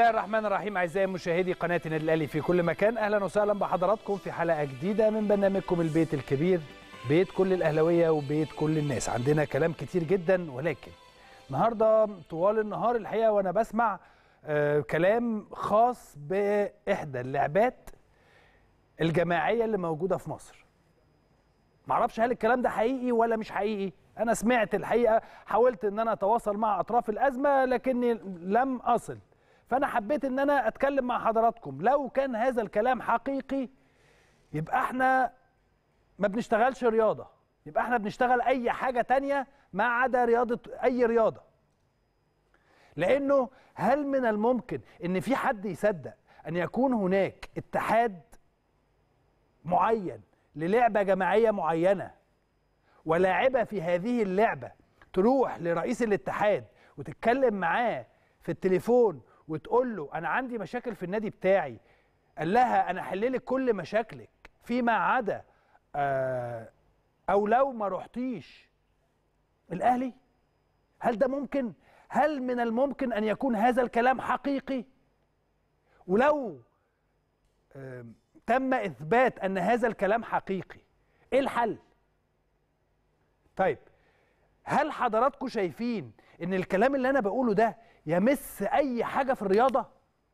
الله الرحمن الرحيم اعزائي مشاهدي قناه النادي الاهلي في كل مكان اهلا وسهلا بحضراتكم في حلقه جديده من برنامجكم البيت الكبير بيت كل الاهلاويه وبيت كل الناس عندنا كلام كتير جدا ولكن النهارده طوال النهار الحقيقه وانا بسمع آه كلام خاص باحدى اللعبات الجماعيه اللي موجوده في مصر معرفش هل الكلام ده حقيقي ولا مش حقيقي انا سمعت الحقيقه حاولت ان انا اتواصل مع اطراف الازمه لكني لم اصل فانا حبيت ان انا اتكلم مع حضراتكم لو كان هذا الكلام حقيقي يبقى احنا ما بنشتغلش رياضه يبقى احنا بنشتغل اي حاجه تانية ما عدا رياضه اي رياضه لانه هل من الممكن ان في حد يصدق ان يكون هناك اتحاد معين للعبه جماعيه معينه ولاعبه في هذه اللعبه تروح لرئيس الاتحاد وتتكلم معاه في التليفون وتقول له انا عندي مشاكل في النادي بتاعي قال لها انا احل لك كل مشاكلك فيما عدا آه او لو ما رحتيش الاهلي هل ده ممكن هل من الممكن ان يكون هذا الكلام حقيقي ولو آه تم اثبات ان هذا الكلام حقيقي ايه الحل طيب هل حضراتكم شايفين ان الكلام اللي انا بقوله ده يمس اي حاجه في الرياضه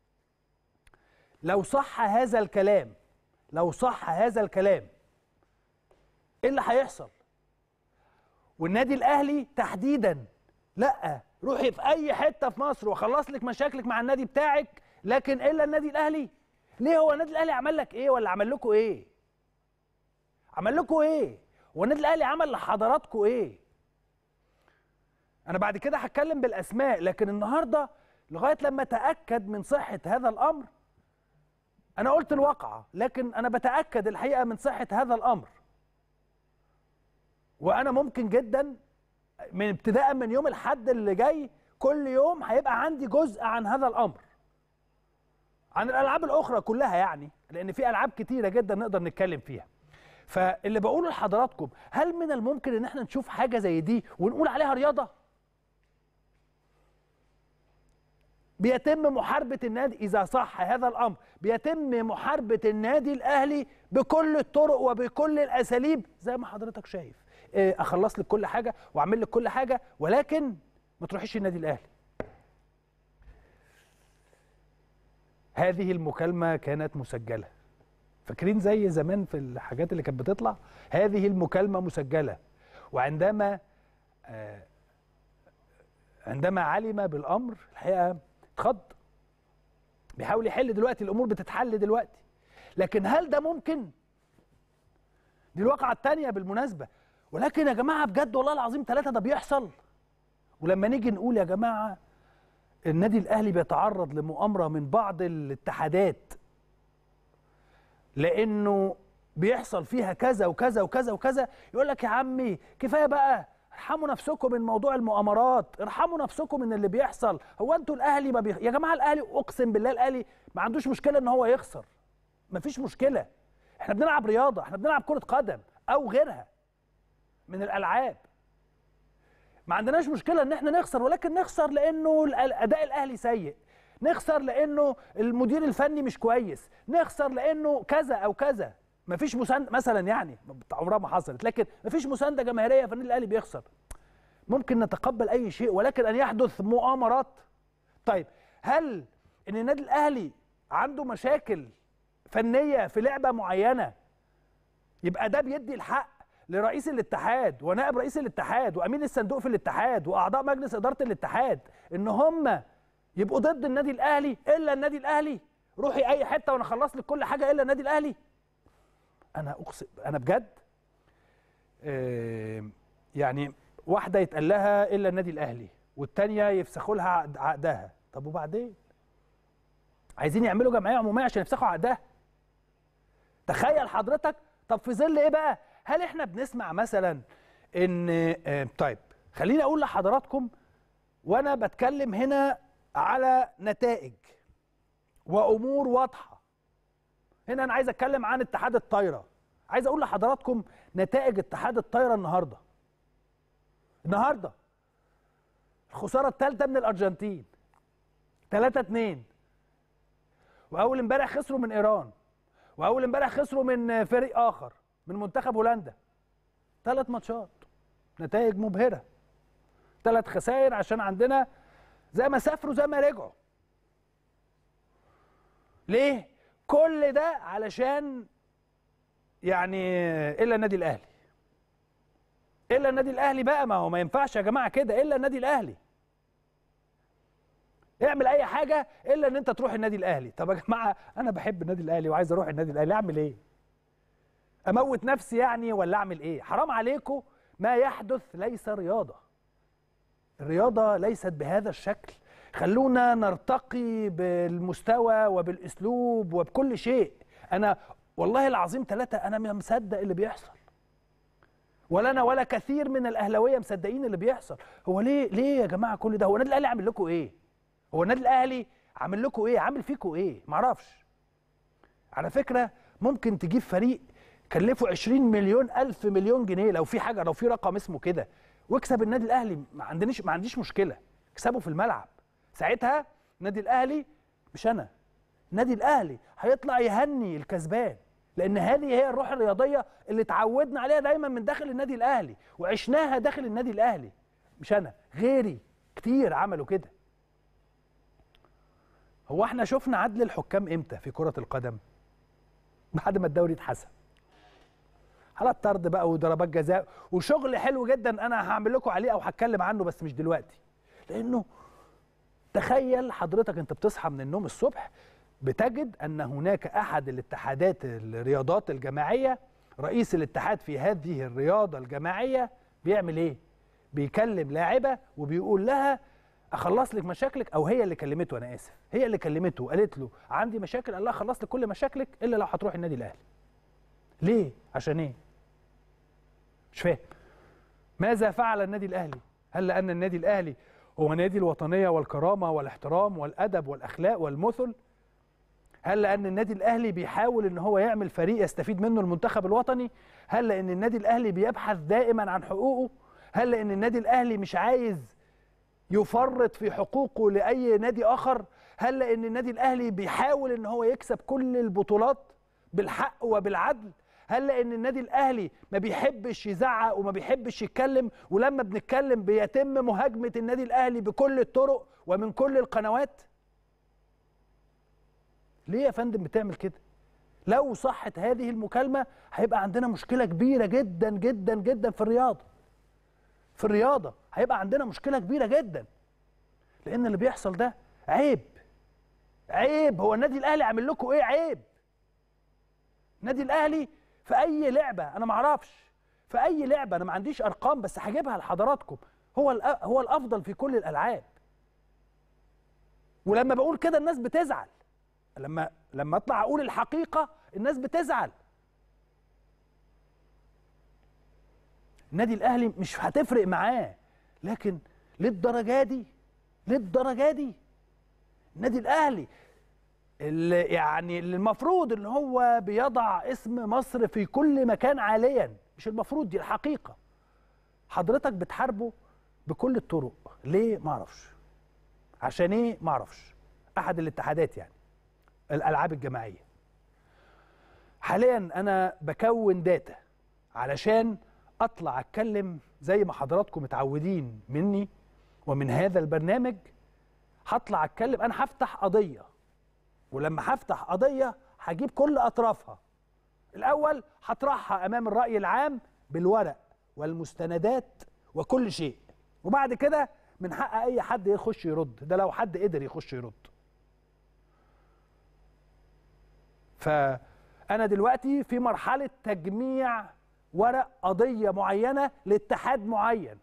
لو صح هذا الكلام لو صح هذا الكلام ايه اللي هيحصل والنادي الاهلي تحديدا لا روحي في اي حته في مصر واخلص لك مشاكلك مع النادي بتاعك لكن الا النادي الاهلي ليه هو النادي الاهلي عمل لك ايه ولا عمل لكم ايه عمل لكم ايه هو النادي الاهلي عمل لحضراتكم ايه انا بعد كده هتكلم بالاسماء لكن النهارده لغايه لما اتاكد من صحه هذا الامر انا قلت الواقعه لكن انا بتاكد الحقيقه من صحه هذا الامر وانا ممكن جدا من ابتداء من يوم الحد اللي جاي كل يوم هيبقى عندي جزء عن هذا الامر عن الالعاب الاخرى كلها يعني لان في العاب كتيره جدا نقدر نتكلم فيها فاللي بقوله لحضراتكم هل من الممكن ان احنا نشوف حاجه زي دي ونقول عليها رياضه بيتم محاربه النادي اذا صح هذا الامر بيتم محاربه النادي الاهلي بكل الطرق وبكل الاساليب زي ما حضرتك شايف اخلص لك كل حاجه واعمل لك كل حاجه ولكن ما تروحيش النادي الاهلي هذه المكالمه كانت مسجله فاكرين زي زمان في الحاجات اللي كانت بتطلع هذه المكالمه مسجله وعندما آه عندما علم بالامر الحقيقه اتخض بيحاول يحل دلوقتي الامور بتتحل دلوقتي لكن هل ده ممكن دي الواقعه الثانيه بالمناسبه ولكن يا جماعه بجد والله العظيم ثلاثه ده بيحصل ولما نيجي نقول يا جماعه النادي الاهلي بيتعرض لمؤامره من بعض الاتحادات لانه بيحصل فيها كذا وكذا وكذا وكذا يقول لك يا عمي كفايه بقى ارحموا نفسكم من موضوع المؤامرات ارحموا نفسكم من اللي بيحصل هو انتوا الاهلي ما بيخ... يا جماعه الاهلي اقسم بالله الاهلي ما عندوش مشكله ان هو يخسر ما فيش مشكله احنا بنلعب رياضه احنا بنلعب كره قدم او غيرها من الالعاب ما عندناش مشكله ان احنا نخسر ولكن نخسر لانه الاداء الاهلي سيء نخسر لانه المدير الفني مش كويس نخسر لانه كذا او كذا مفيش مساند مثلا يعني عمرها ما حصلت لكن مفيش مسانده جماهيريه فالنادي الاهلي بيخسر ممكن نتقبل اي شيء ولكن ان يحدث مؤامرات طيب هل ان النادي الاهلي عنده مشاكل فنيه في لعبه معينه يبقى ده بيدي الحق لرئيس الاتحاد ونائب رئيس الاتحاد وامين الصندوق في الاتحاد واعضاء مجلس اداره الاتحاد ان هم يبقوا ضد النادي الاهلي الا النادي الاهلي روحي اي حته وانا اخلص لك كل حاجه الا النادي الاهلي انا اقسم انا بجد آه يعني واحده يتقال لها الا النادي الاهلي والتانيه يفسخوا لها عقدها طب وبعدين عايزين يعملوا جمعيه عموميه عشان يفسخوا عقدها تخيل حضرتك طب في ظل ايه بقى هل احنا بنسمع مثلا ان آه طيب خليني اقول لحضراتكم وانا بتكلم هنا على نتائج وامور واضحه هنا انا عايز اتكلم عن اتحاد الطايره عايز اقول لحضراتكم نتائج اتحاد الطايره النهارده النهارده الخساره الثالثه من الارجنتين 3 2 واول امبارح خسروا من ايران واول امبارح خسروا من فريق اخر من منتخب هولندا ثلاث ماتشات نتائج مبهره ثلاث خسائر عشان عندنا زي ما سافروا زي ما رجعوا ليه كل ده علشان يعني الا النادي الاهلي الا النادي الاهلي بقى ما هو ما ينفعش يا جماعه كده الا النادي الاهلي اعمل اي حاجه الا ان انت تروح النادي الاهلي طب يا جماعه انا بحب النادي الاهلي وعايز اروح النادي الاهلي اعمل ايه اموت نفسي يعني ولا اعمل ايه حرام عليكم ما يحدث ليس رياضه الرياضه ليست بهذا الشكل خلونا نرتقي بالمستوى وبالاسلوب وبكل شيء انا والله العظيم ثلاثه انا مصدق اللي بيحصل ولا انا ولا كثير من الاهلاويه مصدقين اللي بيحصل هو ليه ليه يا جماعه كل ده هو النادي الاهلي عامل لكم ايه هو النادي الاهلي عامل لكم ايه عامل فيكم ايه معرفش على فكره ممكن تجيب فريق كلفه 20 مليون الف مليون جنيه لو في حاجه لو في رقم اسمه كده واكسب النادي الاهلي ما عندناش ما عنديش مشكله اكسبه في الملعب ساعتها النادي الاهلي مش انا النادي الاهلي هيطلع يهني الكسبان لان هذه هي الروح الرياضيه اللي اتعودنا عليها دايما من داخل النادي الاهلي وعشناها داخل النادي الاهلي مش انا غيري كتير عملوا كده هو احنا شفنا عدل الحكام امتى في كره القدم بعد ما الدوري اتحسن حالات طرد بقى وضربات جزاء وشغل حلو جدا انا هعمل لكم عليه او هتكلم عنه بس مش دلوقتي لانه تخيل حضرتك انت بتصحى من النوم الصبح بتجد ان هناك احد الاتحادات الرياضات الجماعيه رئيس الاتحاد في هذه الرياضه الجماعيه بيعمل ايه بيكلم لاعبه وبيقول لها اخلص لك مشاكلك او هي اللي كلمته انا اسف هي اللي كلمته قالت له عندي مشاكل قال لها خلص لك كل مشاكلك الا لو هتروح النادي الاهلي ليه عشان ايه مش فاهم ماذا فعل النادي الاهلي هل لان النادي الاهلي هو نادي الوطنيه والكرامه والاحترام والادب والاخلاق والمثل هل لان النادي الاهلي بيحاول ان هو يعمل فريق يستفيد منه المنتخب الوطني هل لان النادي الاهلي بيبحث دائما عن حقوقه هل لان النادي الاهلي مش عايز يفرط في حقوقه لاي نادي اخر هل لان النادي الاهلي بيحاول ان هو يكسب كل البطولات بالحق وبالعدل هل لان النادي الاهلي ما بيحبش يزعق وما بيحبش يتكلم ولما بنتكلم بيتم مهاجمه النادي الاهلي بكل الطرق ومن كل القنوات ليه يا فندم بتعمل كده لو صحت هذه المكالمه هيبقى عندنا مشكله كبيره جدا جدا جدا في الرياضه في الرياضه هيبقى عندنا مشكله كبيره جدا لان اللي بيحصل ده عيب عيب هو النادي الاهلي عامل لكم ايه عيب النادي الاهلي في اي لعبه انا ما اعرفش في اي لعبه انا ما عنديش ارقام بس هجيبها لحضراتكم هو هو الافضل في كل الالعاب ولما بقول كده الناس بتزعل لما لما اطلع اقول الحقيقه الناس بتزعل النادي الاهلي مش هتفرق معاه لكن للدرجه دي للدرجه دي النادي الاهلي اللي يعني اللي المفروض ان هو بيضع اسم مصر في كل مكان عاليا مش المفروض دي الحقيقه حضرتك بتحاربه بكل الطرق ليه ما اعرفش عشان ايه ما اعرفش احد الاتحادات يعني الالعاب الجماعيه حاليا انا بكون داتا علشان اطلع اتكلم زي ما حضراتكم متعودين مني ومن هذا البرنامج هطلع اتكلم انا هفتح قضيه ولما هفتح قضيه هجيب كل اطرافها الاول هطرحها امام الراي العام بالورق والمستندات وكل شيء وبعد كده من حق اي حد يخش يرد ده لو حد قدر يخش يرد فانا دلوقتي في مرحله تجميع ورق قضيه معينه لاتحاد معين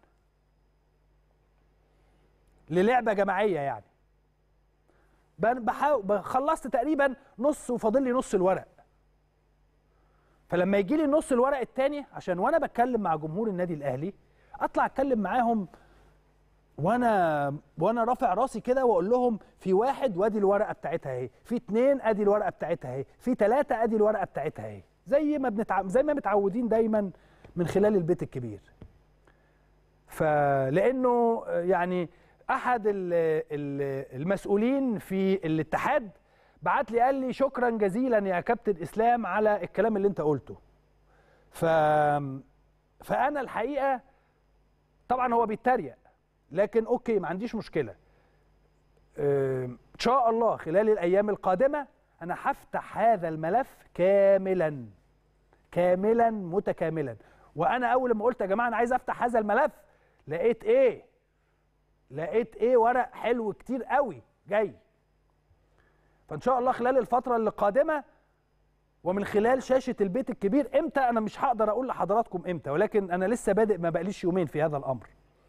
للعبه جماعيه يعني بحاول خلصت تقريبا نص وفاضل لي نص الورق فلما يجي لي نص الورق الثاني عشان وانا بتكلم مع جمهور النادي الاهلي اطلع اتكلم معاهم وانا وانا رافع راسي كده واقول لهم في واحد وادي الورقه بتاعتها اهي في اتنين ادي الورقه بتاعتها اهي في ثلاثه ادي الورقه بتاعتها اهي زي ما بنتع... زي ما متعودين دايما من خلال البيت الكبير فلانه يعني احد المسؤولين في الاتحاد بعت لي قال لي شكرا جزيلا يا كابتن اسلام على الكلام اللي انت قلته ف فانا الحقيقه طبعا هو بيتريق لكن اوكي ما عنديش مشكله ان شاء الله خلال الايام القادمه انا هفتح هذا الملف كاملا كاملا متكاملا وانا اول ما قلت يا جماعه انا عايز افتح هذا الملف لقيت ايه لقيت ايه ورق حلو كتير قوي جاي فان شاء الله خلال الفتره اللي قادمه ومن خلال شاشه البيت الكبير امتى انا مش هقدر اقول لحضراتكم امتى ولكن انا لسه بادئ ما بقاليش يومين في هذا الامر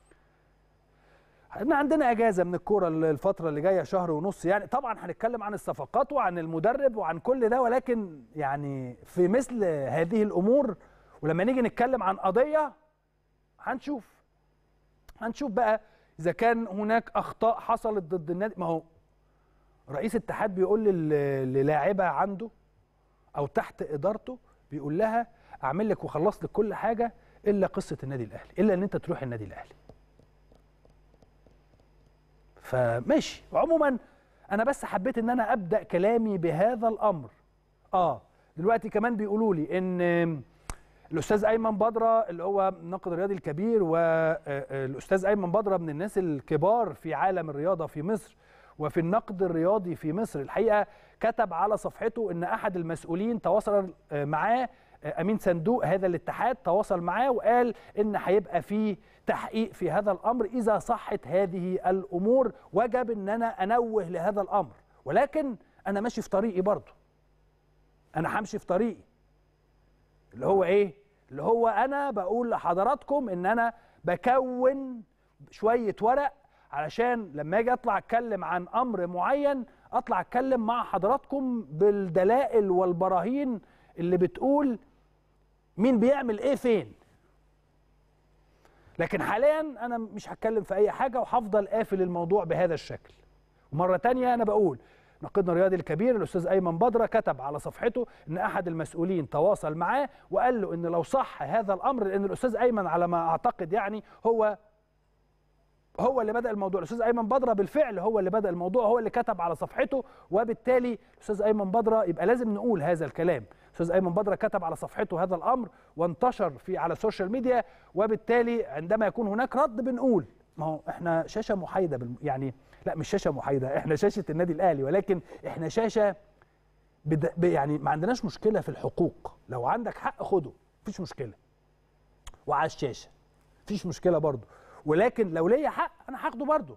احنا عندنا اجازه من الكوره الفتره اللي جايه شهر ونص يعني طبعا هنتكلم عن الصفقات وعن المدرب وعن كل ده ولكن يعني في مثل هذه الامور ولما نيجي نتكلم عن قضيه هنشوف هنشوف بقى اذا كان هناك اخطاء حصلت ضد النادي ما هو رئيس اتحاد بيقول للاعبه عنده او تحت ادارته بيقول لها اعمل لك وخلص لك كل حاجه الا قصه النادي الاهلي الا ان انت تروح النادي الاهلي فماشي عموما انا بس حبيت ان انا ابدا كلامي بهذا الامر اه دلوقتي كمان بيقولوا لي ان الاستاذ ايمن بدره اللي هو الناقد الرياضي الكبير والاستاذ ايمن بدره من الناس الكبار في عالم الرياضه في مصر وفي النقد الرياضي في مصر الحقيقه كتب على صفحته ان احد المسؤولين تواصل معاه امين صندوق هذا الاتحاد تواصل معاه وقال ان هيبقى في تحقيق في هذا الامر اذا صحت هذه الامور وجب ان انا انوه لهذا الامر ولكن انا ماشي في طريقي برضه انا همشي في طريقي اللي هو ايه اللي هو انا بقول لحضراتكم ان انا بكون شويه ورق علشان لما اجي اطلع اتكلم عن امر معين اطلع اتكلم مع حضراتكم بالدلائل والبراهين اللي بتقول مين بيعمل ايه فين لكن حاليا انا مش هتكلم في اي حاجه وهفضل قافل الموضوع بهذا الشكل ومره تانية انا بقول ناقدنا الرياضي الكبير الاستاذ ايمن بدره كتب على صفحته ان احد المسؤولين تواصل معاه وقال له ان لو صح هذا الامر لان الاستاذ ايمن على ما اعتقد يعني هو هو اللي بدا الموضوع الاستاذ ايمن بدره بالفعل هو اللي بدا الموضوع هو اللي كتب على صفحته وبالتالي الاستاذ ايمن بدره يبقى لازم نقول هذا الكلام الاستاذ ايمن بدره كتب على صفحته هذا الامر وانتشر في على السوشيال ميديا وبالتالي عندما يكون هناك رد بنقول ما هو احنا شاشه محايده بالم... يعني لا مش شاشه محايده احنا شاشه النادي الاهلي ولكن احنا شاشه بد... يعني ما عندناش مشكله في الحقوق لو عندك حق خده مفيش مشكله وعلى الشاشه مفيش مشكله برضه ولكن لو ليا حق انا هاخده برضه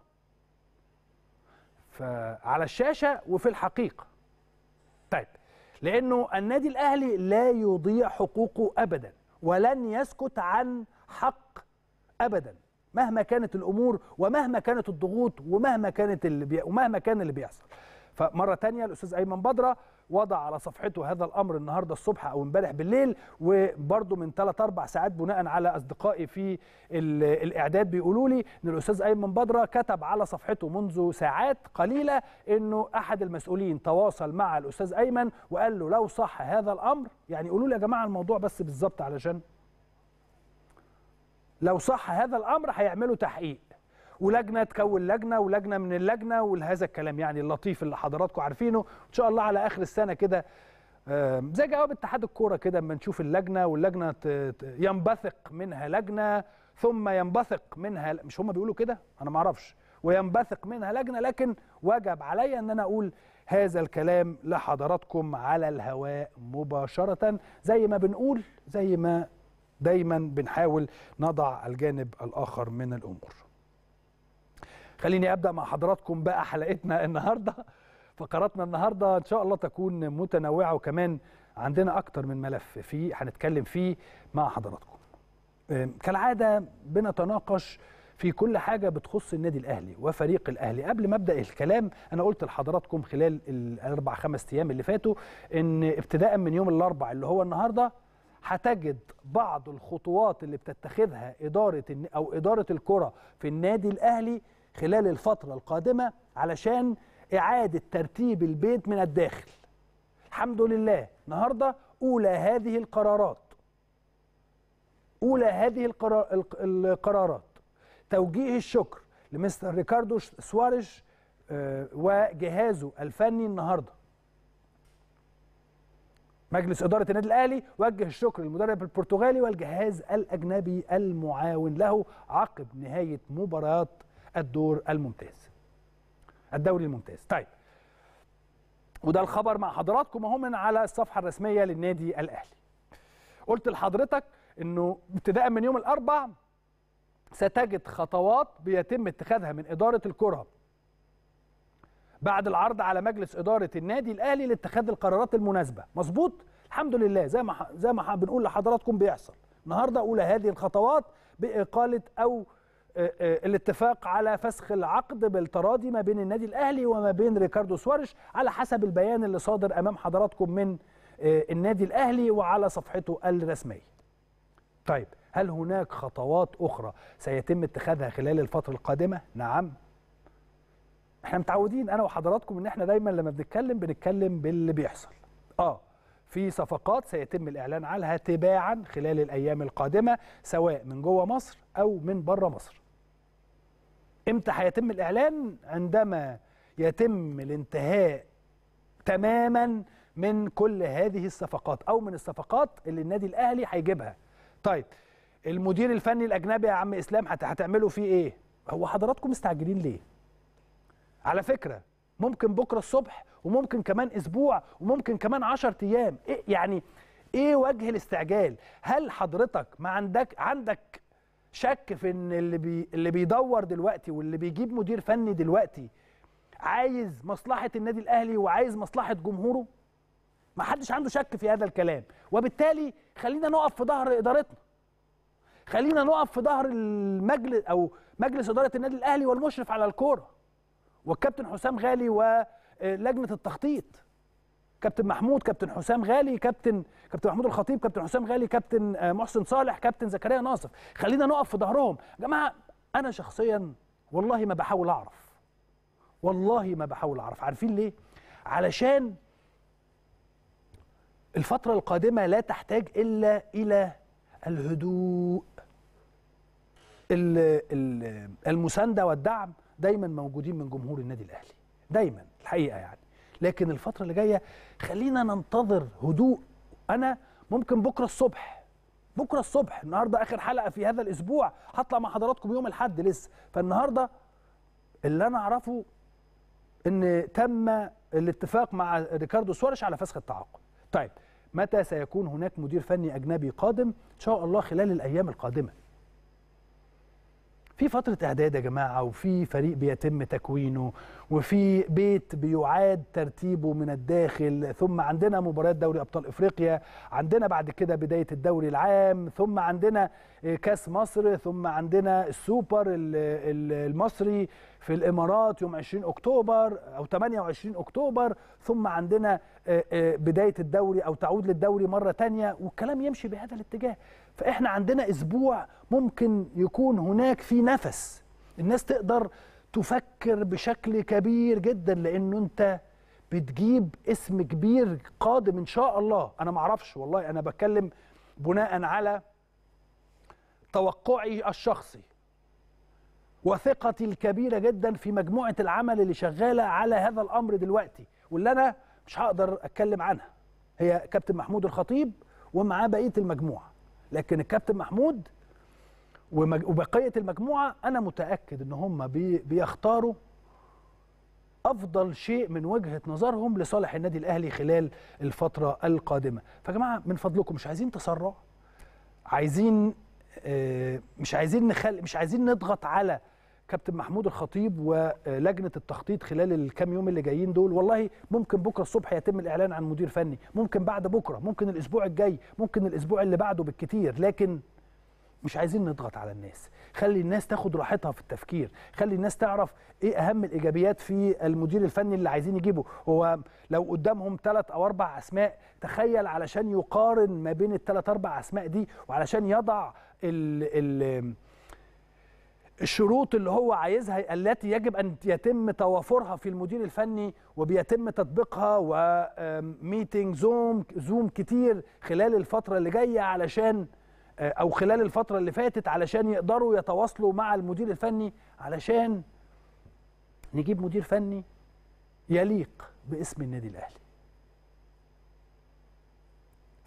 فعلى الشاشه وفي الحقيقه طيب لانه النادي الاهلي لا يضيع حقوقه ابدا ولن يسكت عن حق ابدا مهما كانت الامور ومهما كانت الضغوط ومهما كانت اللي بي... ومهما كان اللي بيحصل فمره تانية الاستاذ ايمن بدره وضع على صفحته هذا الامر النهارده الصبح او امبارح بالليل وبرده من 3 4 ساعات بناء على اصدقائي في الاعداد بيقولوا لي ان الاستاذ ايمن بدره كتب على صفحته منذ ساعات قليله انه احد المسؤولين تواصل مع الاستاذ ايمن وقال له لو صح هذا الامر يعني قولوا لي يا جماعه الموضوع بس بالظبط علشان لو صح هذا الامر هيعملوا تحقيق ولجنه تكون لجنه ولجنه من اللجنه وهذا الكلام يعني اللطيف اللي حضراتكم عارفينه ان شاء الله على اخر السنه كده زي جواب اتحاد الكوره كده اما نشوف اللجنه واللجنه ينبثق منها لجنه ثم ينبثق منها مش هم بيقولوا كده انا ما اعرفش وينبثق منها لجنه لكن وجب علي ان انا اقول هذا الكلام لحضراتكم على الهواء مباشره زي ما بنقول زي ما دايما بنحاول نضع الجانب الاخر من الامور خليني ابدا مع حضراتكم بقى حلقتنا النهارده فقراتنا النهارده ان شاء الله تكون متنوعه وكمان عندنا اكتر من ملف فيه هنتكلم فيه مع حضراتكم كالعاده بنتناقش في كل حاجه بتخص النادي الاهلي وفريق الاهلي قبل ما ابدا الكلام انا قلت لحضراتكم خلال الاربع خمس ايام اللي فاتوا ان ابتداء من يوم الاربع اللي هو النهارده هتجد بعض الخطوات اللي بتتخذها اداره او اداره الكره في النادي الاهلي خلال الفترة القادمة علشان إعادة ترتيب البيت من الداخل الحمد لله النهاردة أولى هذه القرارات أولى هذه القرارات توجيه الشكر لمستر ريكاردو سواريش وجهازه الفني النهاردة مجلس اداره النادي الاهلي وجه الشكر للمدرب البرتغالي والجهاز الاجنبي المعاون له عقب نهايه مباراه الدور الممتاز الدوري الممتاز طيب وده الخبر مع حضراتكم اهو من على الصفحه الرسميه للنادي الاهلي قلت لحضرتك انه ابتداء من يوم الاربع ستجد خطوات بيتم اتخاذها من اداره الكره بعد العرض على مجلس اداره النادي الاهلي لاتخاذ القرارات المناسبه مظبوط الحمد لله زي ما زي ما بنقول لحضراتكم بيحصل النهارده اولى هذه الخطوات باقاله او الاتفاق على فسخ العقد بالتراضي ما بين النادي الاهلي وما بين ريكاردو سوارش على حسب البيان اللي صادر امام حضراتكم من النادي الاهلي وعلى صفحته الرسميه. طيب هل هناك خطوات اخرى سيتم اتخاذها خلال الفتره القادمه؟ نعم. احنا متعودين انا وحضراتكم ان احنا دايما لما بنتكلم بنتكلم باللي بيحصل. اه في صفقات سيتم الاعلان عنها تباعا خلال الايام القادمه سواء من جوه مصر او من بره مصر. امتى هيتم الاعلان عندما يتم الانتهاء تماما من كل هذه الصفقات او من الصفقات اللي النادي الاهلي هيجيبها طيب المدير الفني الاجنبي يا عم اسلام هتعملوا فيه ايه هو حضراتكم مستعجلين ليه على فكره ممكن بكره الصبح وممكن كمان اسبوع وممكن كمان 10 ايام إيه يعني ايه وجه الاستعجال هل حضرتك ما عندك عندك شك في ان اللي بي اللي بيدور دلوقتي واللي بيجيب مدير فني دلوقتي عايز مصلحه النادي الاهلي وعايز مصلحه جمهوره ما حدش عنده شك في هذا الكلام وبالتالي خلينا نقف في ظهر ادارتنا خلينا نقف في ظهر المجلس او مجلس اداره النادي الاهلي والمشرف على الكوره والكابتن حسام غالي ولجنه التخطيط كابتن محمود كابتن حسام غالي كابتن كابتن محمود الخطيب كابتن حسام غالي كابتن محسن صالح كابتن زكريا ناصف خلينا نقف في ظهرهم يا جماعه انا شخصيا والله ما بحاول اعرف والله ما بحاول اعرف عارفين ليه علشان الفترة القادمة لا تحتاج إلا إلى الهدوء المساندة والدعم دايما موجودين من جمهور النادي الأهلي دايما الحقيقة يعني لكن الفترة اللي جاية خلينا ننتظر هدوء أنا ممكن بكرة الصبح بكرة الصبح النهاردة آخر حلقة في هذا الأسبوع هطلع مع حضراتكم يوم الحد لسه فالنهاردة اللي أنا أعرفه إن تم الاتفاق مع ريكاردو سوارش على فسخ التعاقد طيب متى سيكون هناك مدير فني اجنبي قادم ان شاء الله خلال الايام القادمه في فترة إعداد يا جماعة وفي فريق بيتم تكوينه وفي بيت بيعاد ترتيبه من الداخل ثم عندنا مباريات دوري أبطال إفريقيا عندنا بعد كده بداية الدوري العام ثم عندنا كاس مصر ثم عندنا السوبر المصري في الإمارات يوم 20 أكتوبر أو 28 أكتوبر ثم عندنا بداية الدوري أو تعود للدوري مرة تانية والكلام يمشي بهذا الاتجاه فإحنا عندنا أسبوع ممكن يكون هناك في نفس الناس تقدر تفكر بشكل كبير جدا لأنه أنت بتجيب اسم كبير قادم إن شاء الله أنا معرفش والله أنا بتكلم بناء على توقعي الشخصي وثقتي الكبيرة جدا في مجموعة العمل اللي شغالة على هذا الأمر دلوقتي واللي أنا مش هقدر أتكلم عنها هي كابتن محمود الخطيب ومعاه بقية المجموعة لكن الكابتن محمود وبقية المجموعة أنا متأكد إن هم بيختاروا أفضل شيء من وجهة نظرهم لصالح النادي الأهلي خلال الفترة القادمة فجماعة من فضلكم مش عايزين تسرع عايزين مش عايزين نخل مش عايزين نضغط على كابتن محمود الخطيب ولجنه التخطيط خلال الكام يوم اللي جايين دول والله ممكن بكره الصبح يتم الاعلان عن مدير فني ممكن بعد بكره ممكن الاسبوع الجاي ممكن الاسبوع اللي بعده بالكتير لكن مش عايزين نضغط على الناس خلي الناس تاخد راحتها في التفكير خلي الناس تعرف ايه اهم الايجابيات في المدير الفني اللي عايزين يجيبه هو لو قدامهم ثلاث او اربع اسماء تخيل علشان يقارن ما بين الثلاث اربع اسماء دي وعلشان يضع ال ال الشروط اللي هو عايزها التي يجب ان يتم توافرها في المدير الفني وبيتم تطبيقها وميتنج زوم زوم كتير خلال الفتره اللي جايه علشان او خلال الفتره اللي فاتت علشان يقدروا يتواصلوا مع المدير الفني علشان نجيب مدير فني يليق باسم النادي الاهلي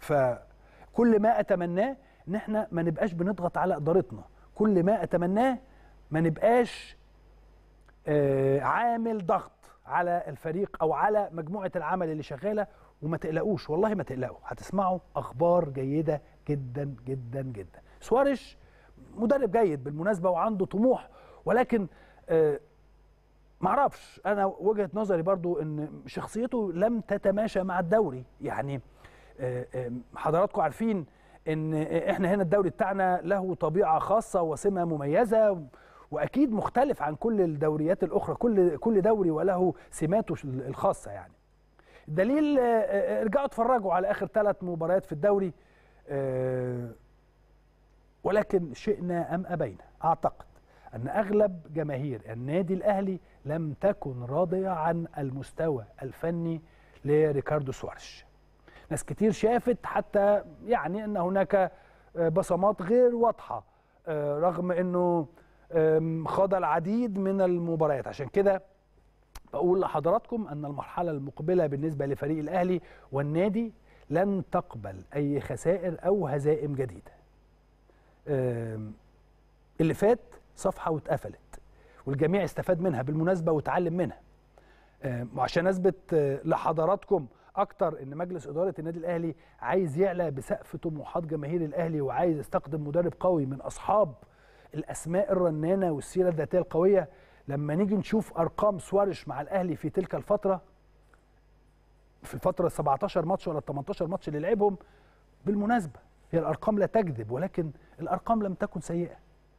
فكل ما اتمناه ان احنا ما نبقاش بنضغط على ادارتنا كل ما اتمناه ما نبقاش آه، عامل ضغط على الفريق او على مجموعه العمل اللي شغاله وما تقلقوش والله ما تقلقوا هتسمعوا اخبار جيده جدا جدا جدا سوارش مدرب جيد بالمناسبه وعنده طموح ولكن آه، معرفش انا وجهه نظري برضو ان شخصيته لم تتماشى مع الدوري يعني آه، آه، حضراتكم عارفين ان احنا هنا الدوري بتاعنا له طبيعه خاصه وسمه مميزه واكيد مختلف عن كل الدوريات الاخرى كل كل دوري وله سماته الخاصه يعني الدليل آه، آه، ارجعوا اتفرجوا على اخر ثلاث مباريات في الدوري آه، ولكن شئنا ام ابينا اعتقد ان اغلب جماهير النادي الاهلي لم تكن راضيه عن المستوى الفني لريكاردو سوارش ناس كتير شافت حتى يعني ان هناك آه، بصمات غير واضحه آه، رغم انه آم، خاض العديد من المباريات عشان كده بقول لحضراتكم ان المرحله المقبله بالنسبه لفريق الاهلي والنادي لن تقبل اي خسائر او هزائم جديده آم، اللي فات صفحه واتقفلت والجميع استفاد منها بالمناسبه وتعلم منها آم، وعشان اثبت آه، لحضراتكم اكتر ان مجلس اداره النادي الاهلي عايز يعلى بسقف طموحات جماهير الاهلي وعايز يستخدم مدرب قوي من اصحاب الاسماء الرنانه والسيره الذاتيه القويه لما نيجي نشوف ارقام سوارش مع الاهلي في تلك الفتره في الفتره ال 17 ماتش ولا ال 18 ماتش اللي لعبهم بالمناسبه هي الارقام لا تكذب ولكن الارقام لم تكن سيئه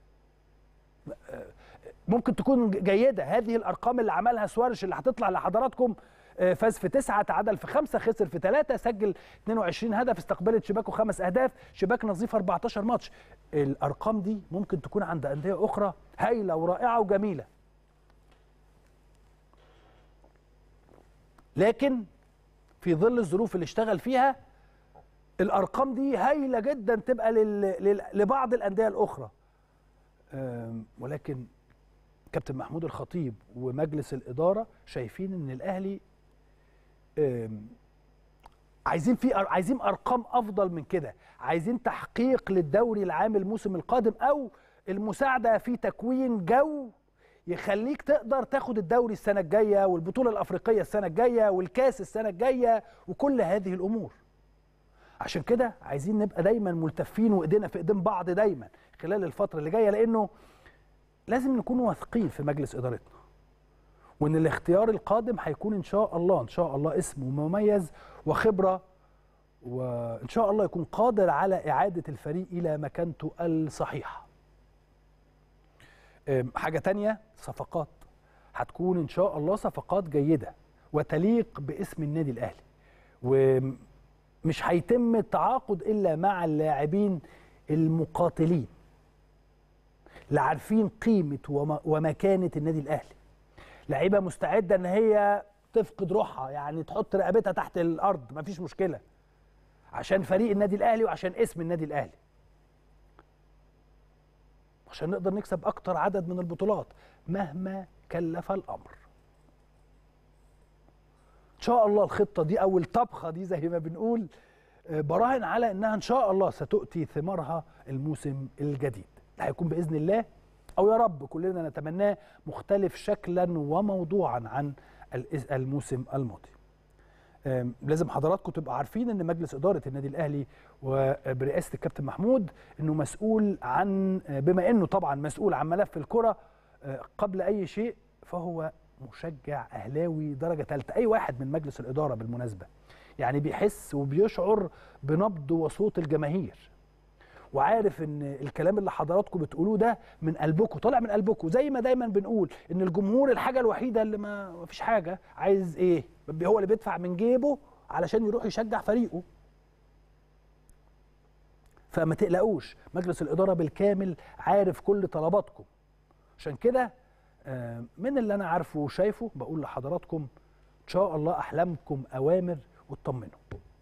ممكن تكون جيده هذه الارقام اللي عملها سوارش اللي هتطلع لحضراتكم آه، فاز في تسعة تعادل في خمسة خسر في ثلاثة سجل 22 هدف استقبلت شباكه خمس أهداف شباك نظيف 14 ماتش الأرقام دي ممكن تكون عند أندية أخرى هايلة ورائعة وجميلة لكن في ظل الظروف اللي اشتغل فيها الأرقام دي هايلة جدا تبقى لل... لل... لبعض الأندية الأخرى أم، ولكن كابتن محمود الخطيب ومجلس الإدارة شايفين إن الأهلي أم، عايزين في عايزين ارقام افضل من كده عايزين تحقيق للدوري العام الموسم القادم او المساعده في تكوين جو يخليك تقدر تاخد الدوري السنه الجايه والبطوله الافريقيه السنه الجايه والكاس السنه الجايه وكل هذه الامور عشان كده عايزين نبقى دايما ملتفين وايدينا في ايدين بعض دايما خلال الفتره اللي جايه لانه لازم نكون واثقين في مجلس ادارتنا وان الاختيار القادم هيكون ان شاء الله ان شاء الله اسمه مميز وخبره وان شاء الله يكون قادر على اعاده الفريق الى مكانته الصحيحه. أم، حاجه تانية صفقات هتكون ان شاء الله صفقات جيده وتليق باسم النادي الاهلي ومش هيتم التعاقد الا مع اللاعبين المقاتلين اللي عارفين قيمه وم- ومكانه النادي الاهلي لعيبه مستعده ان هي تفقد روحها يعني تحط رقبتها تحت الارض مفيش مشكله عشان فريق النادي الاهلي وعشان اسم النادي الاهلي عشان نقدر نكسب اكتر عدد من البطولات مهما كلف الامر ان شاء الله الخطه دي او الطبخه دي زي ما بنقول آه، براهن على انها ان شاء الله ستؤتي ثمارها الموسم الجديد ده هيكون باذن الله او يا رب كلنا نتمناه مختلف شكلا وموضوعا عن الإز- الموسم الماضي آم، لازم حضراتكم تبقوا عارفين ان مجلس اداره النادي الاهلي وبرئاسه الكابتن محمود انه مسؤول عن بما انه طبعا مسؤول عن ملف الكره آه، قبل اي شيء فهو مشجع اهلاوي درجه ثالثه اي واحد من مجلس الاداره بالمناسبه يعني بيحس وبيشعر بنبض وصوت الجماهير وعارف ان الكلام اللي حضراتكم بتقولوه ده من قلبكم طالع من قلبكم زي ما دايما بنقول ان الجمهور الحاجه الوحيده اللي ما ما فيش حاجه عايز ايه هو اللي بيدفع من جيبه علشان يروح يشجع فريقه فما تقلقوش مجلس الاداره بالكامل عارف كل طلباتكم عشان كده آه، من اللي انا عارفه وشايفه بقول لحضراتكم ان شاء الله احلامكم اوامر واطمنوا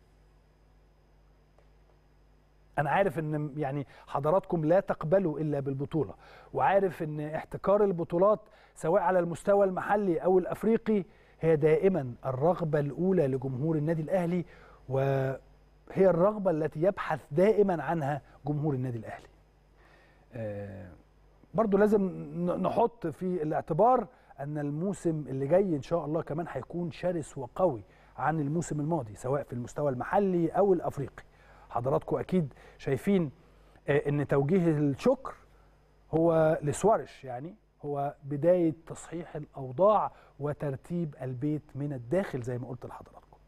انا عارف ان يعني حضراتكم لا تقبلوا الا بالبطوله وعارف ان احتكار البطولات سواء على المستوى المحلي او الافريقي هي دائما الرغبه الاولى لجمهور النادي الاهلي و هي الرغبه التي يبحث دائما عنها جمهور النادي الاهلي آه، برضو لازم ن- نحط في الاعتبار ان الموسم اللي جاي ان شاء الله كمان هيكون شرس وقوي عن الموسم الماضي سواء في المستوى المحلي او الافريقي حضراتكم اكيد شايفين آه، ان توجيه الشكر هو لسوارش يعني هو بدايه تصحيح الاوضاع وترتيب البيت من الداخل زي ما قلت لحضراتكم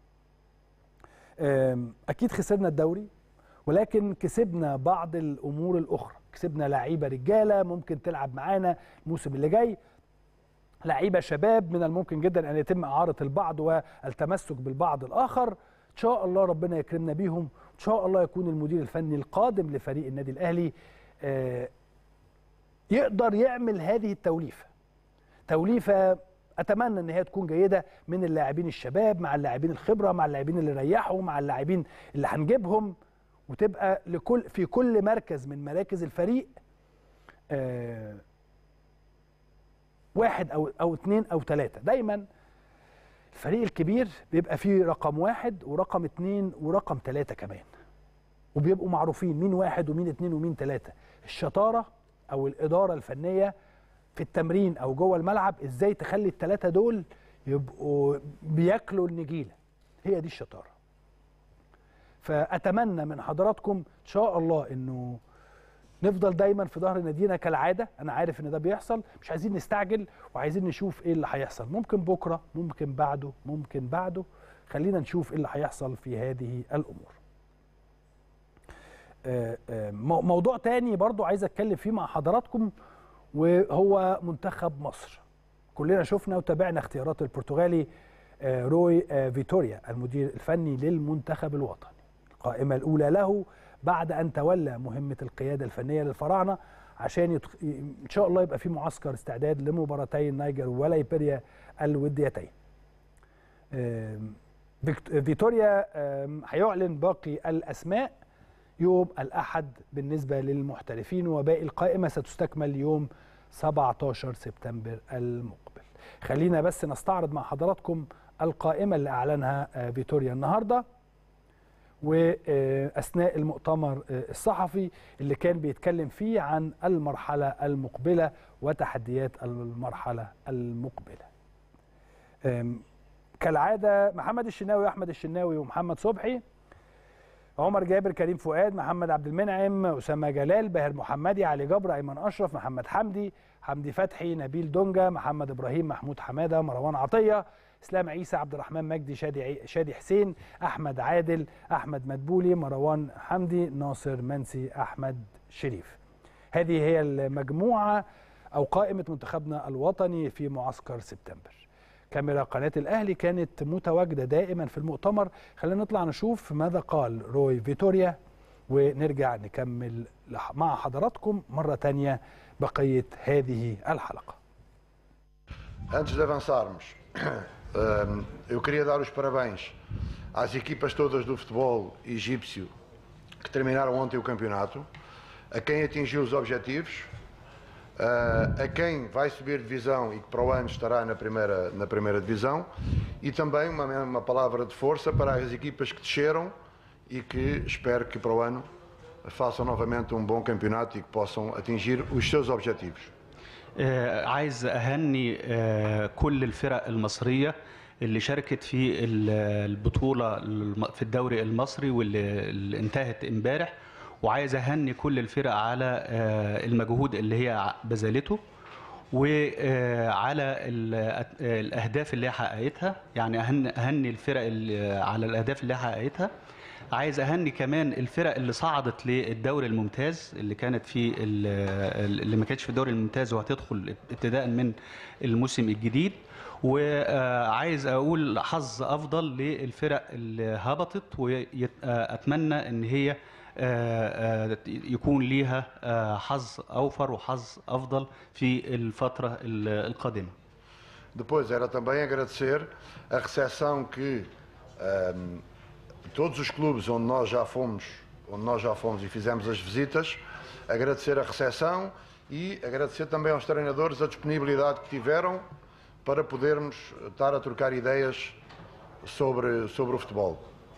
آم، اكيد خسرنا الدوري ولكن كسبنا بعض الامور الاخرى كسبنا لعيبه رجاله ممكن تلعب معانا الموسم اللي جاي لعيبه شباب من الممكن جدا ان يتم اعاره البعض والتمسك بالبعض الاخر ان شاء الله ربنا يكرمنا بيهم ان شاء الله يكون المدير الفني القادم لفريق النادي الاهلي آه، يقدر يعمل هذه التوليفه توليفه اتمنى ان هي تكون جيده من اللاعبين الشباب مع اللاعبين الخبره مع اللاعبين اللي ريحوا مع اللاعبين اللي هنجيبهم وتبقى لكل في كل مركز من مراكز الفريق آه، واحد او او اثنين او ثلاثه دايما الفريق الكبير بيبقى فيه رقم واحد ورقم اثنين ورقم ثلاثه كمان وبيبقوا معروفين مين واحد ومين اثنين ومين ثلاثه الشطاره او الاداره الفنيه في التمرين او جوه الملعب ازاي تخلي الثلاثه دول يبقوا بياكلوا النجيله هي دي الشطاره فاتمنى من حضراتكم ان شاء الله انه نفضل دايما في ظهر نادينا كالعاده انا عارف ان ده بيحصل مش عايزين نستعجل وعايزين نشوف ايه اللي هيحصل ممكن بكره ممكن بعده ممكن بعده خلينا نشوف ايه اللي هيحصل في هذه الامور آه، آه، مو- موضوع تاني برضو عايز اتكلم فيه مع حضراتكم وهو منتخب مصر كلنا شفنا وتابعنا اختيارات البرتغالي آه، روي آه، فيتوريا المدير الفني للمنتخب الوطني القائمة الأولى له بعد أن تولى مهمة القيادة الفنية للفراعنة عشان يتخ... إن شاء الله يبقى في معسكر استعداد لمباراتي النيجر وليبيريا الوديتين آم، فيكت- فيتوريا آم، هيعلن باقي الأسماء يوم الأحد بالنسبة للمحترفين وباقي القائمة ستستكمل يوم 17 سبتمبر المقبل خلينا بس نستعرض مع حضراتكم القائمة اللي أعلنها آه، فيتوريا النهاردة وأثناء المؤتمر آه، الصحفي اللي كان بيتكلم فيه عن المرحلة المقبلة وتحديات المرحلة المقبلة آم، كالعادة محمد الشناوي وأحمد الشناوي ومحمد صبحي عمر جابر كريم فؤاد محمد عبد المنعم اسامه جلال باهر محمدي علي جبر ايمن اشرف محمد حمدي حمدي فتحي نبيل دونجا محمد ابراهيم محمود حماده مروان عطيه اسلام عيسى عبد الرحمن مجدي شادي عي- شادي حسين احمد عادل احمد مدبولي مروان حمدي ناصر منسي احمد شريف هذه هي المجموعه او قائمه منتخبنا الوطني في معسكر سبتمبر كاميرا قناة الأهلي كانت متواجدة دائما في المؤتمر خلينا نطلع نشوف ماذا قال روي فيتوريا ونرجع نكمل لح- مع حضراتكم مرة تانية بقية هذه الحلقة Antes de avançarmos, hum, eu queria dar os parabéns às equipas todas do futebol egípcio que terminaram ontem o campeonato, a quem atingiu os objetivos, ah, a quem vai subir divisão e que para o ano estará na primeira, na primeira divisão, e também uma, uma palavra de força para as equipas que desceram e que espero que para o ano façam novamente um bom campeonato e que possam atingir os seus objetivos. آه، عايز اهني آه، كل الفرق المصريه اللي شاركت في ال- البطوله الم- في الدوري المصري واللي اللي انتهت امبارح وعايز اهني كل الفرق على آه، المجهود اللي هي ع- بذلته وعلى الاهداف اللي هي حققتها يعني أهن- اهني الفرق اللي على الاهداف اللي هي حققتها عايز اهني كمان الفرق اللي صعدت للدوري الممتاز اللي كانت في ال- اللي ما كانتش في الدوري الممتاز وهتدخل ابتداء من الموسم الجديد وعايز اقول حظ افضل للفرق اللي هبطت واتمنى ان هي آه، آه، يكون ليها آه، حظ اوفر وحظ افضل في الفتره ال- القادمه Depois era também agradecer a recepção que ahm, todos os clubes onde nós já fomos, onde nós já fomos e fizemos as visitas, agradecer a recepção e agradecer também aos treinadores a disponibilidade que tiveram para podermos estar a trocar ideias sobre, sobre o futebol.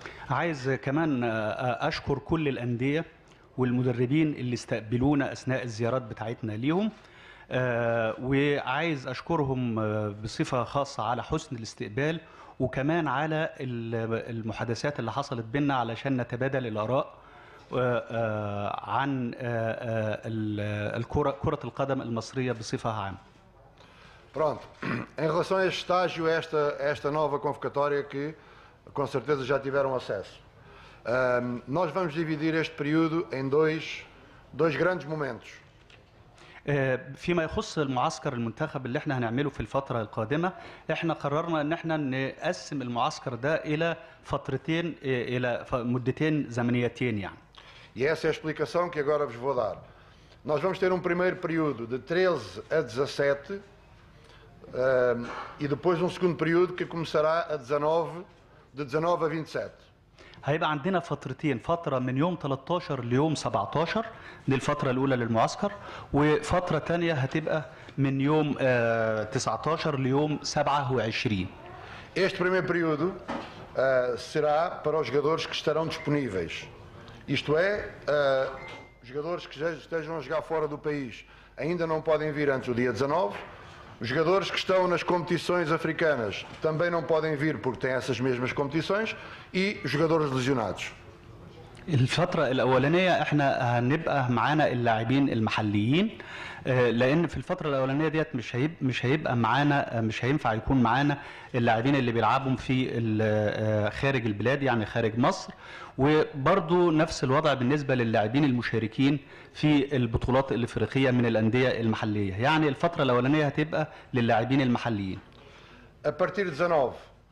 عايز كمان آه، آه، اشكر كل الانديه والمدربين اللي استقبلونا اثناء الزيارات بتاعتنا ليهم آه، وعايز اشكرهم آه، بصفه خاصه على حسن الاستقبال وكمان على ال- المحادثات اللي حصلت بينا علشان نتبادل الاراء آه، آه، عن آه، آه، ال- الكره كره القدم المصريه بصفه عامه Pronto, em relação a este estágio, a esta, a esta nova convocatória que com certeza já tiveram acesso, Ahm, nós vamos dividir este período em dois, dois grandes momentos. آه، فيما يخص المعسكر المنتخب اللي احنا هنعمله في الفترة القادمة احنا قررنا ان احنا نقسم المعسكر ده الى فترتين آه، الى ف- مدتين زمنيتين يعني E essa é a explicação que agora vos vou dar. Nós vamos ter um primeiro período de 13 a 17 ahm, e depois um segundo período que começará a 19, de 19 a 27. هيبقى عندنا فترتين فترة من يوم 13 ليوم 17 دي الفترة الأولى للمعسكر وفترة تانية هتبقى من يوم آه، 19 ليوم 27 Este primeiro período ah, será para os jogadores que estarão disponíveis. Isto é, ah, os jogadores que já estejam a jogar fora do país ainda não podem vir antes do dia 19. Os jogadores que estão nas competições africanas também não podem vir porque têm essas mesmas competições. E os jogadores lesionados. الفترة الأولانية احنا هنبقى معانا اللاعبين المحليين آه، لأن في الفترة الأولانية ديت مش هيبقى مش هيبقى معانا آه، مش هينفع يكون معانا اللاعبين اللي بيلعبوا في ال- آه، خارج البلاد يعني خارج مصر وبرضو نفس الوضع بالنسبة للاعبين المشاركين في البطولات الإفريقية من الأندية المحلية يعني الفترة الأولانية هتبقى للاعبين المحليين A partir de 19,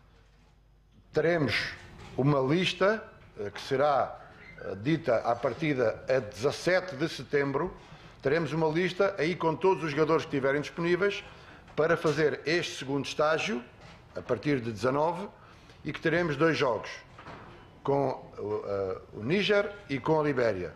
teremos uma lista eh, que será eh, dita à partida a 17 de setembro. Teremos uma lista aí com todos os jogadores que estiverem disponíveis para fazer este segundo estágio, a partir de 19, e que teremos dois jogos, com o, eh, o Níger e com a Libéria.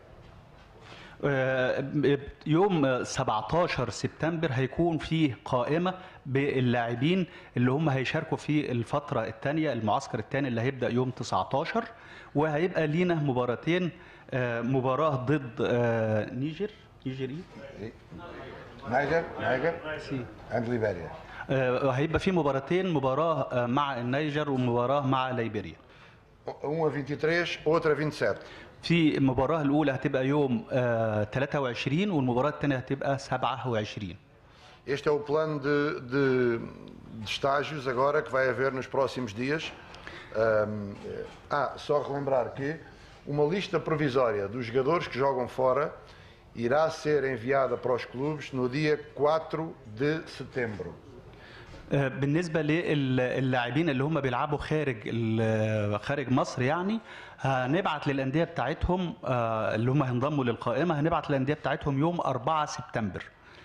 آه، يوم آه، 17 سبتمبر هيكون فيه قائمة باللاعبين اللي هم هيشاركوا في الفترة الثانية المعسكر الثاني اللي هيبدأ يوم 19 وهيبقى لينا مباراتين آه، مباراة ضد آه، نيجر نيجر إيه؟ Níger, Níger and Libéria. آه، هيبقى في مباراتين مباراة آه، مع النيجر ومباراة مع ليبيريا Um a 23, outra a 27. في المباراة الأولى هتبقى يوم آه، 23 والمباراة الثانية hتبقى 27 Este é o plano de, de- de estágios agora que vai haver nos próximos dias. Ahm, ah, só relembrar que uma lista provisória dos jogadores que jogam fora irá ser enviada para os clubes no dia 4 de setembro. آه، بالنسبة للاعبين اللي هم بيلعبوا خارج ال- خارج مصر يعني هنبعت للأندية بتاعتهم آه، اللي هم هينضموا للقائمة هنبعت للأندية بتاعتهم يوم 4 سبتمبر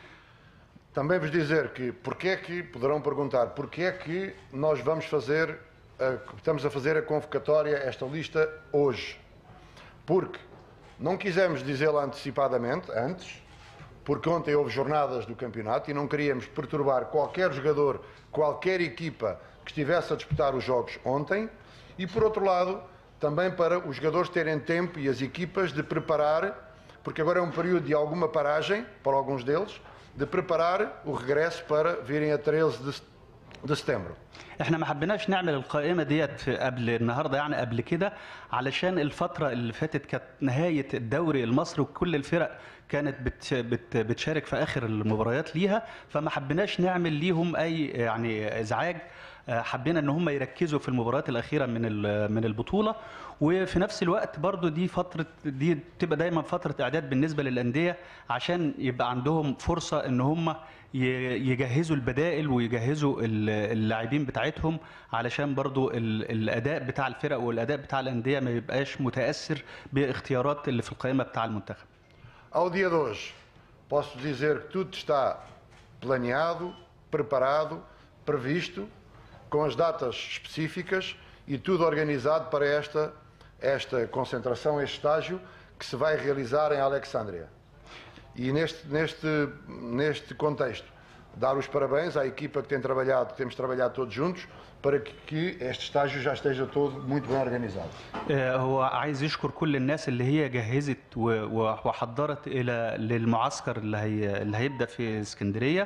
Também vos dizer que, porque é que, poderão perguntar, porque é que nós vamos fazer, a- estamos a fazer a convocatória, esta lista, hoje? Porque não quisemos dizê-la antecipadamente, antes, porque ontem houve jornadas do campeonato e não queríamos perturbar qualquer jogador, qualquer equipa que estivesse a disputar os jogos ontem, e por outro lado, também para os jogadores terem tempo e as equipas de preparar, porque agora é um período de alguma paragem para alguns deles, de preparar o regresso para virem a 13 de, de setembro. احنا ما حبيناش نعمل القائمة ديت في قبل النهاردة يعني قبل كده علشان الفترة اللي فاتت كانت نهاية الدوري المصري وكل الفرق كانت بت بت بتشارك في آخر المباريات ليها فما حبيناش نعمل ليهم أي يعني إزعاج آه، حبينا ان هم يركزوا في المباريات الاخيره من ال- من البطوله وفي نفس الوقت برضو دي فتره دي بتبقى دايما فتره اعداد بالنسبه للانديه عشان يبقى عندهم فرصه ان هم ي- يجهزوا البدائل ويجهزوا ال- اللاعبين بتاعتهم علشان برضو ال- الاداء بتاع الفرق والاداء بتاع الانديه ما يبقاش متاثر باختيارات اللي في القائمه بتاع المنتخب Ao dia de hoje, posso dizer que tudo está planeado, preparado, previsto, com as datas específicas e tudo organizado para esta, esta concentração, este estágio que se vai realizar em Alexandria. E neste, neste, neste contexto, dar os parabéns à equipa que tem trabalhado, que temos trabalhado todos juntos, para que, que este estágio já esteja todo muito bem organizado. آه، هو عايز يشكر كل الناس اللي هي جهزت و- و- وحضرت الى للمعسكر اللي هي اللي هيبدا في اسكندريه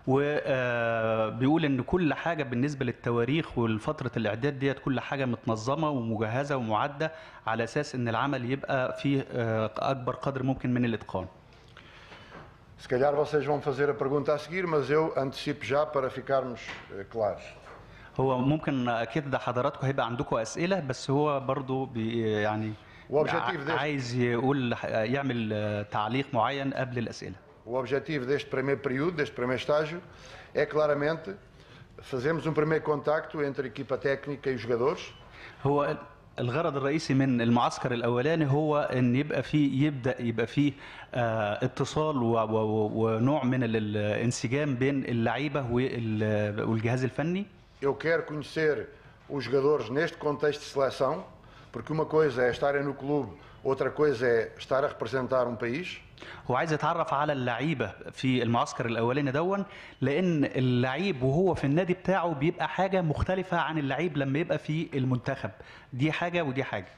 وبيقول ان كل حاجه بالنسبه للتواريخ والفتره الاعداد ديت كل حاجه متنظمه ومجهزه ومعده على اساس ان العمل يبقى فيه آه، اكبر قدر ممكن من الاتقان Se calhar vocês vão fazer a pergunta a seguir, mas eu antecipo já para ficarmos eh, claros. هو ممكن اكيد ده حضراتكم هيبقى عندكم اسئله بس هو برضو بي يعني وobjetivo deste- عايز يقول يعمل آه، تعليق معين قبل الاسئله O objetivo deste primeiro período, deste primeiro estágio, é claramente fazermos um primeiro contacto entre a equipa técnica e os jogadores, هو الغرض الرئيسي من المعسكر الاولاني هو ان يبقى فيه يبدا يبقى فيه آه، اتصال و- و- ونوع من ال- الانسجام بين اللعيبه وال- والجهاز الفني Eu quero conhecer os jogadores neste contexto de seleção, porque uma coisa é estarem no clube, outra coisa é estar a representar um país. هو عايز يتعرف على اللعيبه في المعسكر الاولاني دون لان اللعيب وهو في النادي بتاعه بيبقى حاجه مختلفه عن اللعيب لما يبقى في المنتخب دي حاجه ودي حاجه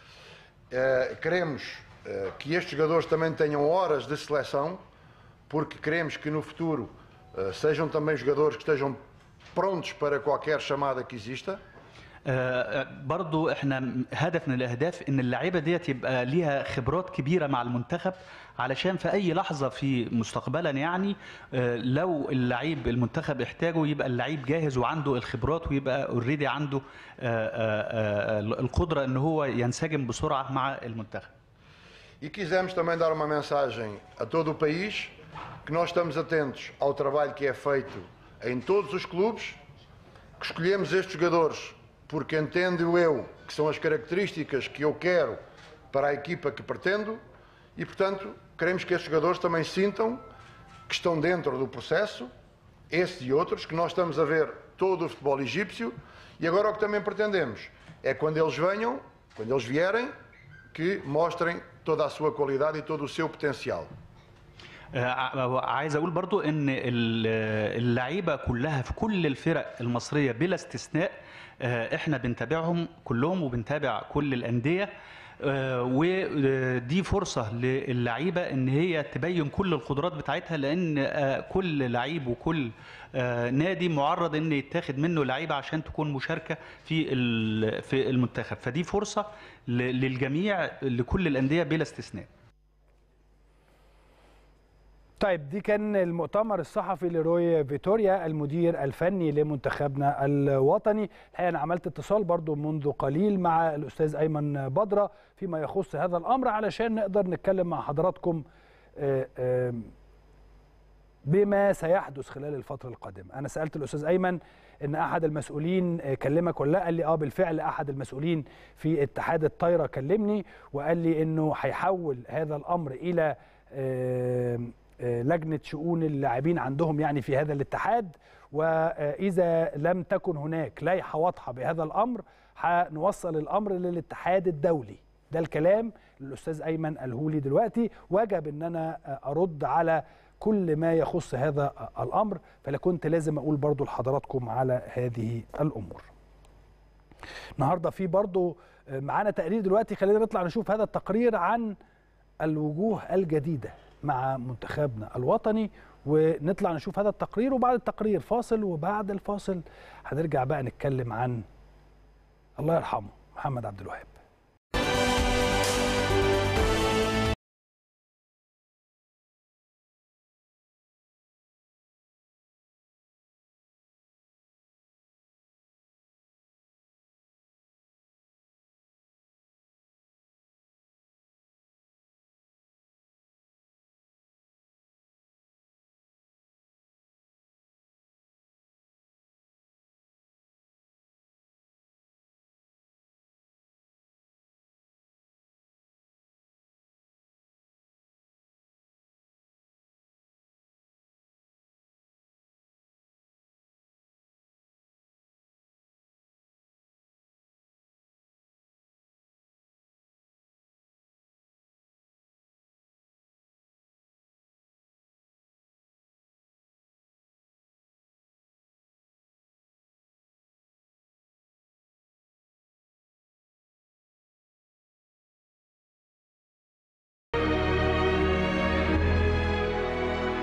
Eh, queremos eh, que estes jogadores também tenham horas de seleção, porque queremos que no futuro eh, sejam também jogadores que estejam prontos para qualquer chamada que exista. آه، برضو احنا هدف من الاهداف ان اللعيبه ديت يبقى ليها خبرات كبيره مع المنتخب علشان في اي لحظه في مستقبلا يعني آه، لو اللعيب المنتخب احتاجه يبقى اللعيب جاهز وعنده الخبرات ويبقى اوريدي عنده آه، آه، آه، القدره ان هو ينسجم بسرعه مع المنتخب E quisemos também dar uma mensagem a todo o país que nós estamos atentos ao trabalho que é feito em todos os clubes, que escolhemos estes jogadores porque entendo eu que são as características que eu quero para a equipa que pretendo e, portanto, queremos que estes jogadores também sintam que estão dentro do processo, esses e outros, que nós estamos a ver todo o futebol egípcio e agora o que também pretendemos é quando eles venham, quando eles vierem, que mostrem toda a sua qualidade e todo o seu potencial. آه، عايز اقول برضو ان ال- اللعيبه كلها في كل الفرق المصريه بلا استثناء آه، احنا بنتابعهم كلهم وبنتابع كل الانديه آه، ودي فرصه للعيبه ان هي تبين كل القدرات بتاعتها لان آه، كل لعيب وكل آه، نادي معرض ان يتاخد منه لعيبه عشان تكون مشاركه في ال- في المنتخب فدي فرصه ل- للجميع لكل الانديه بلا استثناء طيب دي كان المؤتمر الصحفي لروي فيتوريا المدير الفني لمنتخبنا الوطني الحقيقه انا عملت اتصال برضو منذ قليل مع الاستاذ ايمن بدره فيما يخص هذا الامر علشان نقدر نتكلم مع حضراتكم آه، آه، بما سيحدث خلال الفترة القادمة أنا سألت الأستاذ أيمن إن أحد المسؤولين آه، كلمك ولا لا قال لي آه بالفعل أحد المسؤولين في اتحاد الطايرة كلمني وقال لي إنه هيحول هذا الأمر إلى آه، آه، لجنة شؤون اللاعبين عندهم يعني في هذا الاتحاد وإذا لم تكن هناك لائحة واضحة بهذا الأمر هنوصل الأمر للاتحاد الدولي ده الكلام اللي الأستاذ أيمن قاله لي دلوقتي وجب إن أنا آه، أرد على كل ما يخص هذا الامر فلا كنت لازم اقول برضو لحضراتكم على هذه الامور النهارده في برضو معانا تقرير دلوقتي خلينا نطلع نشوف هذا التقرير عن الوجوه الجديده مع منتخبنا الوطني ونطلع نشوف هذا التقرير وبعد التقرير فاصل وبعد الفاصل هنرجع بقى نتكلم عن الله يرحمه محمد عبد الوهاب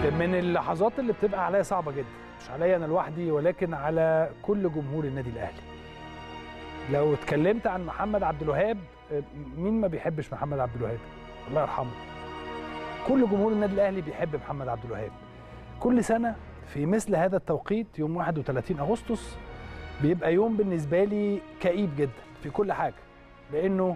من اللحظات اللي بتبقى عليا صعبه جدا مش عليا انا لوحدي ولكن على كل جمهور النادي الاهلي لو اتكلمت عن محمد عبد الوهاب آه، مين ما بيحبش محمد عبد الوهاب الله يرحمه كل جمهور النادي الاهلي بيحب محمد عبد الوهاب كل سنه في مثل هذا التوقيت يوم 31 اغسطس بيبقى يوم بالنسبه لي كئيب جدا في كل حاجه لانه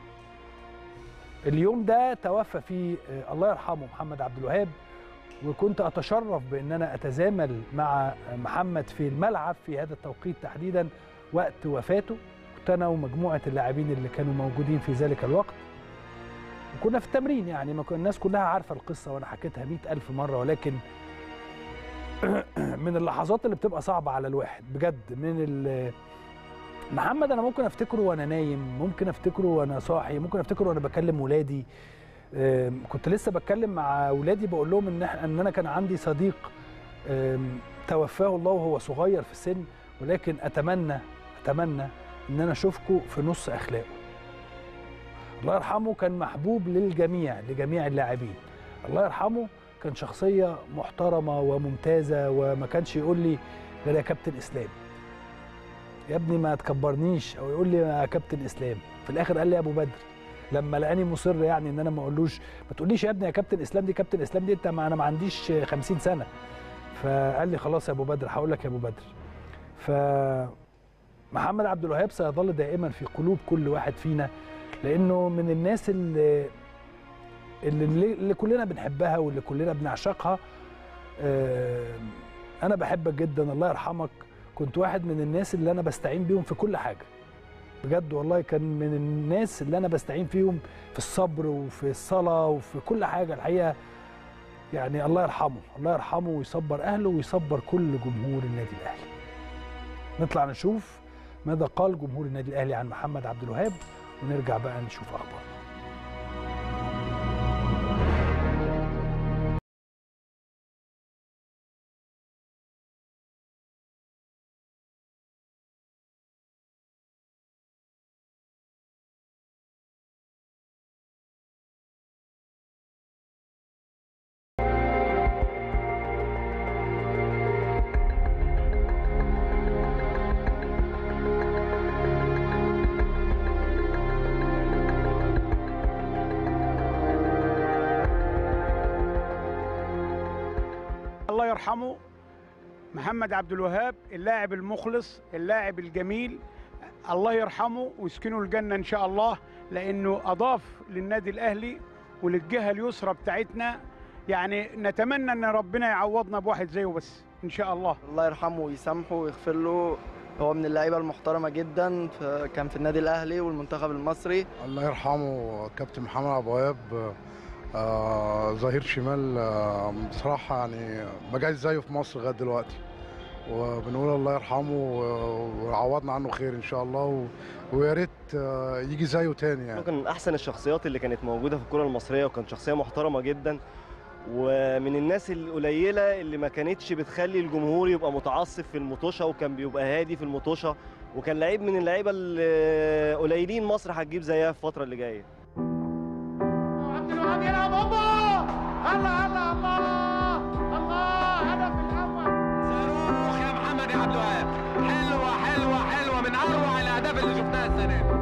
اليوم ده توفى فيه آه، الله يرحمه محمد عبد الوهاب وكنت اتشرف بان انا اتزامل مع محمد في الملعب في هذا التوقيت تحديدا وقت وفاته كنت انا ومجموعه اللاعبين اللي كانوا موجودين في ذلك الوقت وكنا في التمرين يعني ما كنا الناس كلها عارفه القصه وانا حكيتها مئة ألف مره ولكن من اللحظات اللي بتبقى صعبه على الواحد بجد من ال محمد انا ممكن افتكره وانا نايم ممكن افتكره وانا صاحي ممكن افتكره وانا بكلم ولادي آم، كنت لسه بتكلم مع ولادي بقول لهم ان إح- ان انا كان عندي صديق آم، توفاه الله وهو صغير في السن ولكن اتمنى اتمنى ان انا اشوفكم في نص اخلاقه الله يرحمه كان محبوب للجميع لجميع اللاعبين الله يرحمه كان شخصيه محترمه وممتازه وما كانش يقول لي غير يا كابتن اسلام يا ابني ما تكبرنيش او يقول لي يا كابتن اسلام في الاخر قال لي يا ابو بدر لما لقاني مصر يعني ان انا ما اقولوش ما تقوليش يا ابني يا كابتن اسلام دي كابتن اسلام دي انت ما انا ما عنديش 50 سنه فقال لي خلاص يا ابو بدر هقول لك يا ابو بدر ف محمد عبد الوهاب سيظل دائما في قلوب كل واحد فينا لانه من الناس اللي اللي, اللي كلنا بنحبها واللي كلنا بنعشقها آه، انا بحبك جدا الله يرحمك كنت واحد من الناس اللي انا بستعين بيهم في كل حاجه بجد والله كان من الناس اللي انا بستعين فيهم في الصبر وفي الصلاه وفي كل حاجه الحقيقه يعني الله يرحمه الله يرحمه ويصبر اهله ويصبر كل جمهور النادي الاهلي نطلع نشوف ماذا قال جمهور النادي الاهلي عن محمد عبد الوهاب ونرجع بقى نشوف اخبارنا الله يرحمه محمد عبد الوهاب اللاعب المخلص اللاعب الجميل الله يرحمه ويسكنه الجنة إن شاء الله لأنه أضاف للنادي الأهلي وللجهة اليسرى بتاعتنا يعني نتمنى أن ربنا يعوضنا بواحد زيه بس إن شاء الله الله يرحمه ويسامحه ويغفر له هو من اللعيبه المحترمه جدا ف- كان في النادي الاهلي والمنتخب المصري الله يرحمه كابتن محمد عبد الوهاب آه، ظهير شمال آه، بصراحة يعني ما جاش زيه في مصر لغاية دلوقتي وبنقول الله يرحمه و- ويعوضنا عنه خير إن شاء الله و- ويا ريت آه، يجي زيه تاني يعني كان من احسن الشخصيات اللي كانت موجوده في الكره المصريه وكان شخصيه محترمه جدا ومن الناس القليله اللي ما كانتش بتخلي الجمهور يبقى متعصب في المطوشه وكان بيبقى هادي في المطوشه وكان لعيب من اللعيبه اللي قليلين مصر هتجيب زيها في الفتره اللي جايه عبد الوهاب يلعب هوبا الله الله الله الله هدف الاول صاروخ يا محمد يا عبد الوهاب حلوه حلوه حلوه من اروع الاهداف اللي شفناها السنه دي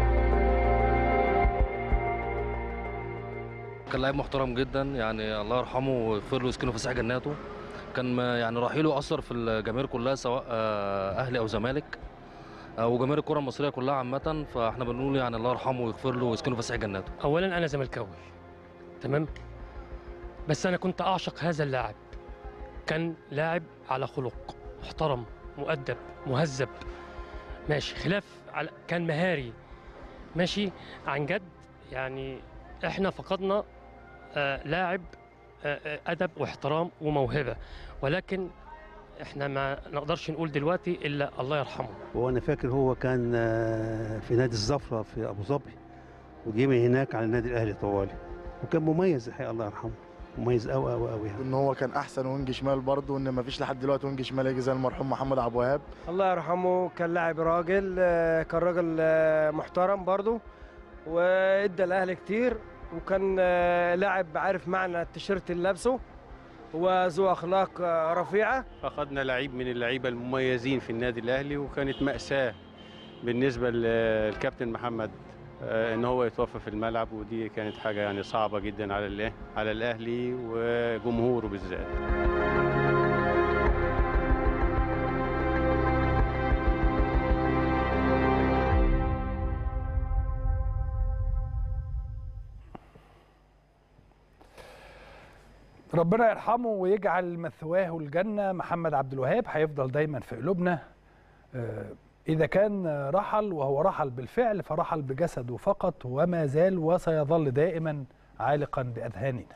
كان لعيب محترم جدا يعني الله يرحمه ويغفر له ويسكنه في ساح جناته كان ما- يعني رحيله اثر في الجماهير كلها سواء آه، اهلي او زمالك آه، وجماهير الكره المصريه كلها عامه فاحنا بنقول يعني الله يرحمه ويغفر له ويسكنه في ساح جناته اولا انا زملكاوي تمام بس انا كنت اعشق هذا اللاعب كان لاعب على خلق محترم مؤدب مهذب ماشي خلاف على كان مهاري ماشي عن جد يعني احنا فقدنا آه لاعب آه آه، ادب واحترام وموهبه ولكن احنا ما نقدرش نقول دلوقتي الا الله يرحمه وانا فاكر هو كان آه، في نادي الزفره في ابو ظبي وجه من هناك على النادي الاهلي طوالي وكان مميز الحقيقه الله يرحمه مميز قوي قوي قوي يعني إن هو كان أحسن وينج شمال برضه إن ما فيش لحد دلوقتي وينج شمال يجي زي المرحوم محمد عبد الوهاب الله يرحمه كان لاعب راجل آه، كان راجل آه، محترم برضه وادى الاهلي كتير وكان آه، لاعب عارف معنى التيشيرت اللي لابسه وذو اخلاق آه، رفيعه فقدنا لعيب من اللعيبه المميزين في النادي الاهلي وكانت ماساه بالنسبه للكابتن محمد آه، ان هو يتوفى في الملعب ودي كانت حاجه يعني صعبه جدا على الأه- على الاهلي وجمهوره بالذات ربنا يرحمه ويجعل مثواه الجنة محمد عبد الوهاب هيفضل دايما في قلوبنا آه، إذا كان رحل وهو رحل بالفعل فرحل بجسده فقط وما زال وسيظل دائما عالقا بأذهاننا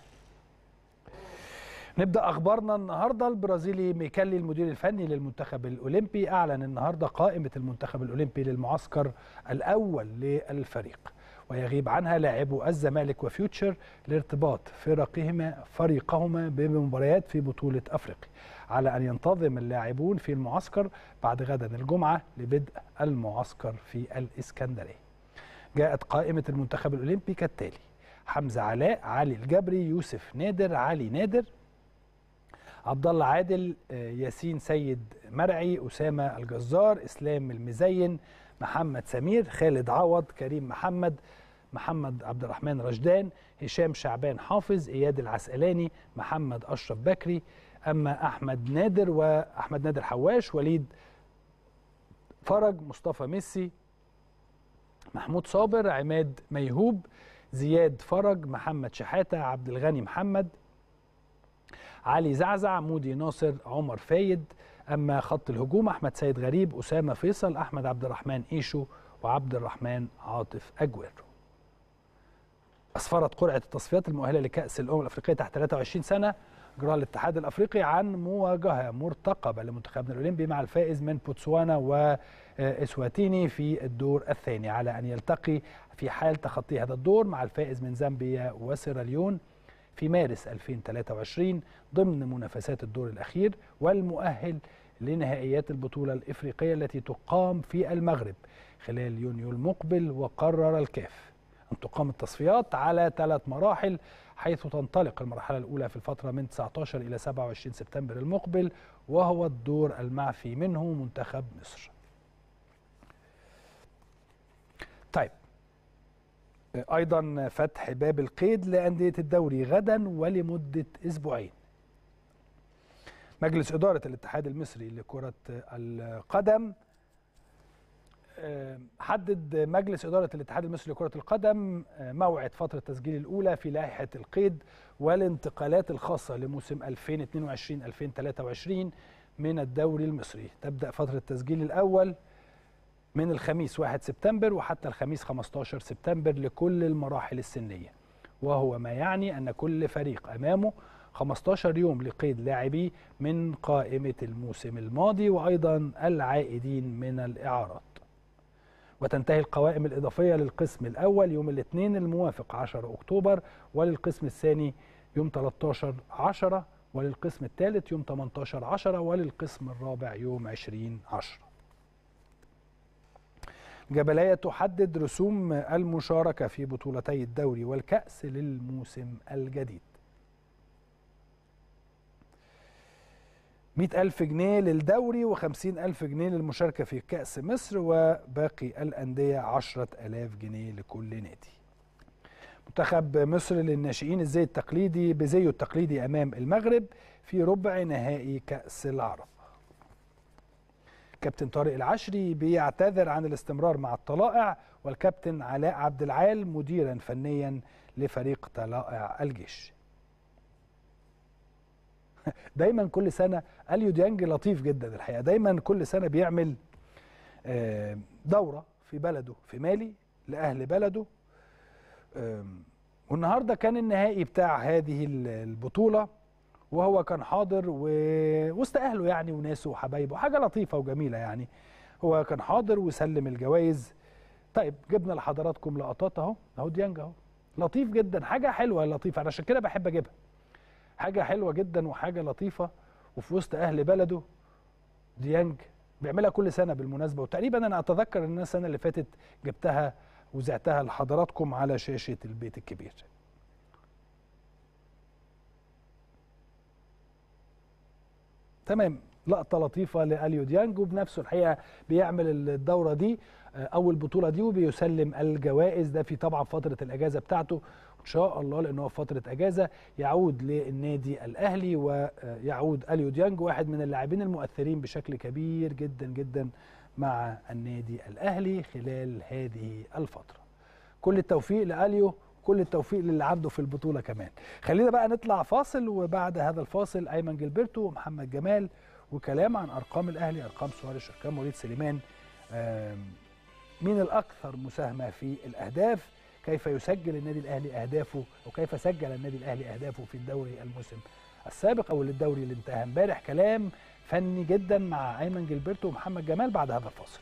نبدأ أخبارنا النهاردة البرازيلي ميكالي المدير الفني للمنتخب الأولمبي أعلن النهاردة قائمة المنتخب الأولمبي للمعسكر الأول للفريق ويغيب عنها لاعبو الزمالك وفيوتشر لارتباط فرقهما فريقهما بمباريات في بطولة أفريقيا على أن ينتظم اللاعبون في المعسكر بعد غدا الجمعة لبدء المعسكر في الإسكندرية جاءت قائمة المنتخب الأولمبي كالتالي حمزة علاء علي الجبري يوسف نادر علي نادر عبد الله عادل آه، ياسين سيد مرعي أسامة الجزار إسلام المزين محمد سمير خالد عوض كريم محمد محمد عبد الرحمن رشدان هشام شعبان حافظ إياد العسقلاني محمد أشرف بكري أما أحمد نادر وأحمد نادر حواش وليد فرج مصطفى ميسي محمود صابر عماد ميهوب زياد فرج محمد شحاتة عبد الغني محمد علي زعزع مودي ناصر عمر فايد اما خط الهجوم احمد سيد غريب اسامه فيصل احمد عبد الرحمن ايشو وعبد الرحمن عاطف اجويرو اسفرت قرعه التصفيات المؤهله لكاس الامم الافريقيه تحت 23 سنه اجراها الاتحاد الافريقي عن مواجهه مرتقبه لمنتخبنا الاولمبي مع الفائز من بوتسوانا واسواتيني في الدور الثاني على ان يلتقي في حال تخطي هذا الدور مع الفائز من زامبيا وسيراليون في مارس 2023 ضمن منافسات الدور الأخير والمؤهل لنهائيات البطولة الإفريقية التي تقام في المغرب خلال يونيو المقبل وقرر الكاف أن تقام التصفيات على ثلاث مراحل حيث تنطلق المرحلة الأولى في الفترة من 19 إلى 27 سبتمبر المقبل وهو الدور المعفي منه منتخب مصر طيب ايضا فتح باب القيد لانديه الدوري غدا ولمده اسبوعين مجلس اداره الاتحاد المصري لكره القدم آه، حدد مجلس اداره الاتحاد المصري لكره القدم آه، موعد فتره التسجيل الاولى في لائحه القيد والانتقالات الخاصه لموسم 2022 2023 من الدوري المصري تبدا فتره التسجيل الاول من الخميس 1 سبتمبر وحتى الخميس 15 سبتمبر لكل المراحل السنية وهو ما يعني أن كل فريق أمامه 15 يوم لقيد لاعبيه من قائمة الموسم الماضي وأيضا العائدين من الإعارات وتنتهي القوائم الإضافية للقسم الأول يوم الاثنين الموافق 10 أكتوبر وللقسم الثاني يوم 13 10 وللقسم الثالث يوم 18 10 وللقسم الرابع يوم 20 10 جبلية تحدد رسوم المشاركة في بطولتي الدوري والكأس للموسم الجديد مئة ألف جنيه للدوري وخمسين ألف جنيه للمشاركة في كأس مصر وباقي الأندية عشرة ألاف جنيه لكل نادي منتخب مصر للناشئين الزي التقليدي بزيه التقليدي أمام المغرب في ربع نهائي كأس العرب كابتن طارق العشري بيعتذر عن الاستمرار مع الطلائع والكابتن علاء عبد العال مديرا فنيا لفريق طلائع الجيش دايما كل سنه اليو ديانج لطيف جدا الحقيقه دايما كل سنه بيعمل آه، دوره في بلده في مالي لاهل بلده آم، والنهارده كان النهائي بتاع هذه البطوله وهو كان حاضر و- وسط اهله يعني وناسه وحبايبه حاجه لطيفه وجميله يعني هو كان حاضر وسلم الجوائز طيب جبنا لحضراتكم لقطات اهو اهو ديانج اهو لطيف جدا حاجه حلوه لطيفه انا عشان كده بحب اجيبها حاجه حلوه جدا وحاجه لطيفه وفي وسط اهل بلده ديانج بيعملها كل سنه بالمناسبه وتقريبا انا اتذكر ان أنا السنه اللي فاتت جبتها وزعتها لحضراتكم على شاشه البيت الكبير تمام لقطه لطيفه لاليو ديانج وبنفسه الحقيقه بيعمل الدوره دي آه، او البطوله دي وبيسلم الجوائز ده في طبعا فتره الاجازه بتاعته ان شاء الله لانه هو في فتره اجازه يعود للنادي الاهلي ويعود اليو ديانج واحد من اللاعبين المؤثرين بشكل كبير جدا جدا مع النادي الاهلي خلال هذه الفتره كل التوفيق لاليو كل التوفيق للي عنده في البطوله كمان خلينا بقى نطلع فاصل وبعد هذا الفاصل ايمن جilberto ومحمد جمال وكلام عن ارقام الاهلي ارقام سواريش ارقام وليد سليمان آم، مين الاكثر مساهمه في الاهداف كيف يسجل النادي الاهلي اهدافه وكيف سجل النادي الاهلي اهدافه في الدوري الموسم السابق او الدوري اللي انتهى امبارح كلام فني جدا مع ايمن جilberto ومحمد جمال بعد هذا الفاصل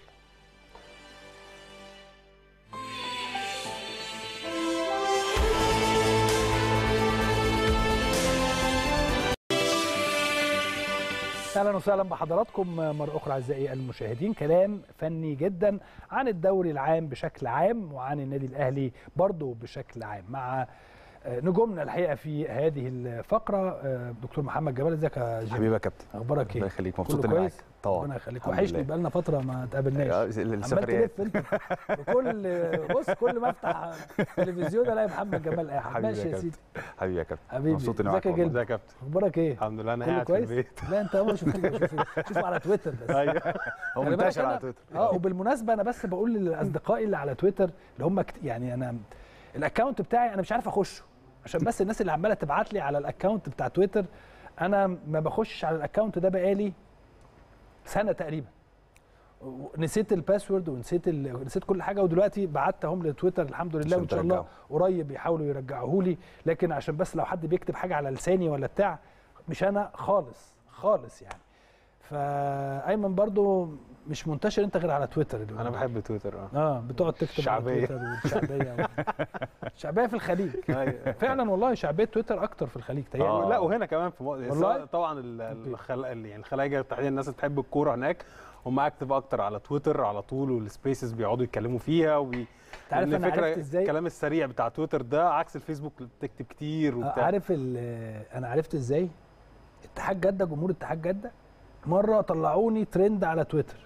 اهلا وسهلا بحضراتكم مره اخرى اعزائي المشاهدين كلام فني جدا عن الدوري العام بشكل عام وعن النادي الاهلي برضه بشكل عام مع آه، نجومنا الحقيقه في هذه الفقره آه، دكتور محمد جمال ازيك يا جيم حبيبي يا كابتن اخبارك ايه الله يخليك كله مبسوط اني معاك كويس؟ طبعا ربنا يخليك الحمد وحشني لله. بقالنا فتره ما آه، تقابلناش عمال السفريات. تلف انت بكل بص كل ما افتح تلفزيون الاقي محمد جمال قاعد حبيبي ماشي يا يا سيدي كابتن حبيبي يا كابتن حبيبي مبسوط اني ازيك معاك يا والله. جلد اخبارك ايه الحمد لله انا كله قاعد في كويس؟ البيت لا انت اول شوف شوف شوف على تويتر بس ايوه هو خلي بالك منتشر أنا- على تويتر اه وبالمناسبه انا بس بقول لاصدقائي اللي على تويتر اللي هم كت... يعني انا الاكونت بتاعي انا مش عارف اخشه عشان بس الناس اللي عماله تبعت لي على الاكونت بتاع تويتر انا ما بخشش على الاكونت ده بقالي سنه تقريبا و- نسيت الباسورد ونسيت ال... نسيت كل حاجه ودلوقتي بعتهم لتويتر الحمد لله عشان وان شاء الله ترجعه. قريب يحاولوا يرجعوه لي لكن عشان بس لو حد بيكتب حاجه على لساني ولا بتاع مش انا خالص خالص يعني فايمن برضو مش منتشر انت غير على تويتر اليوم انا بحب تويتر اه اه بتقعد تكتب على شعبية. تويتر والشعبيه شعبيه في الخليج أيوة. فعلا والله شعبيه تويتر اكتر في الخليج تهيألي آه. لا وهنا كمان في مصر والله؟ طبعا ال- الخل... يعني الخلايجه تحديدا الناس اللي بتحب الكوره هناك هم اكتف اكتر على تويتر على طول والسبيسز بيقعدوا يتكلموا فيها وبي... انت عارف لأن انا فكرة عرفت ازاي الكلام السريع بتاع تويتر ده عكس الفيسبوك اللي بتكتب كتير آه، وبتاع عارف ال- انا عرفت ازاي اتحاد جده جمهور اتحاد جده مره طلعوني ترند على تويتر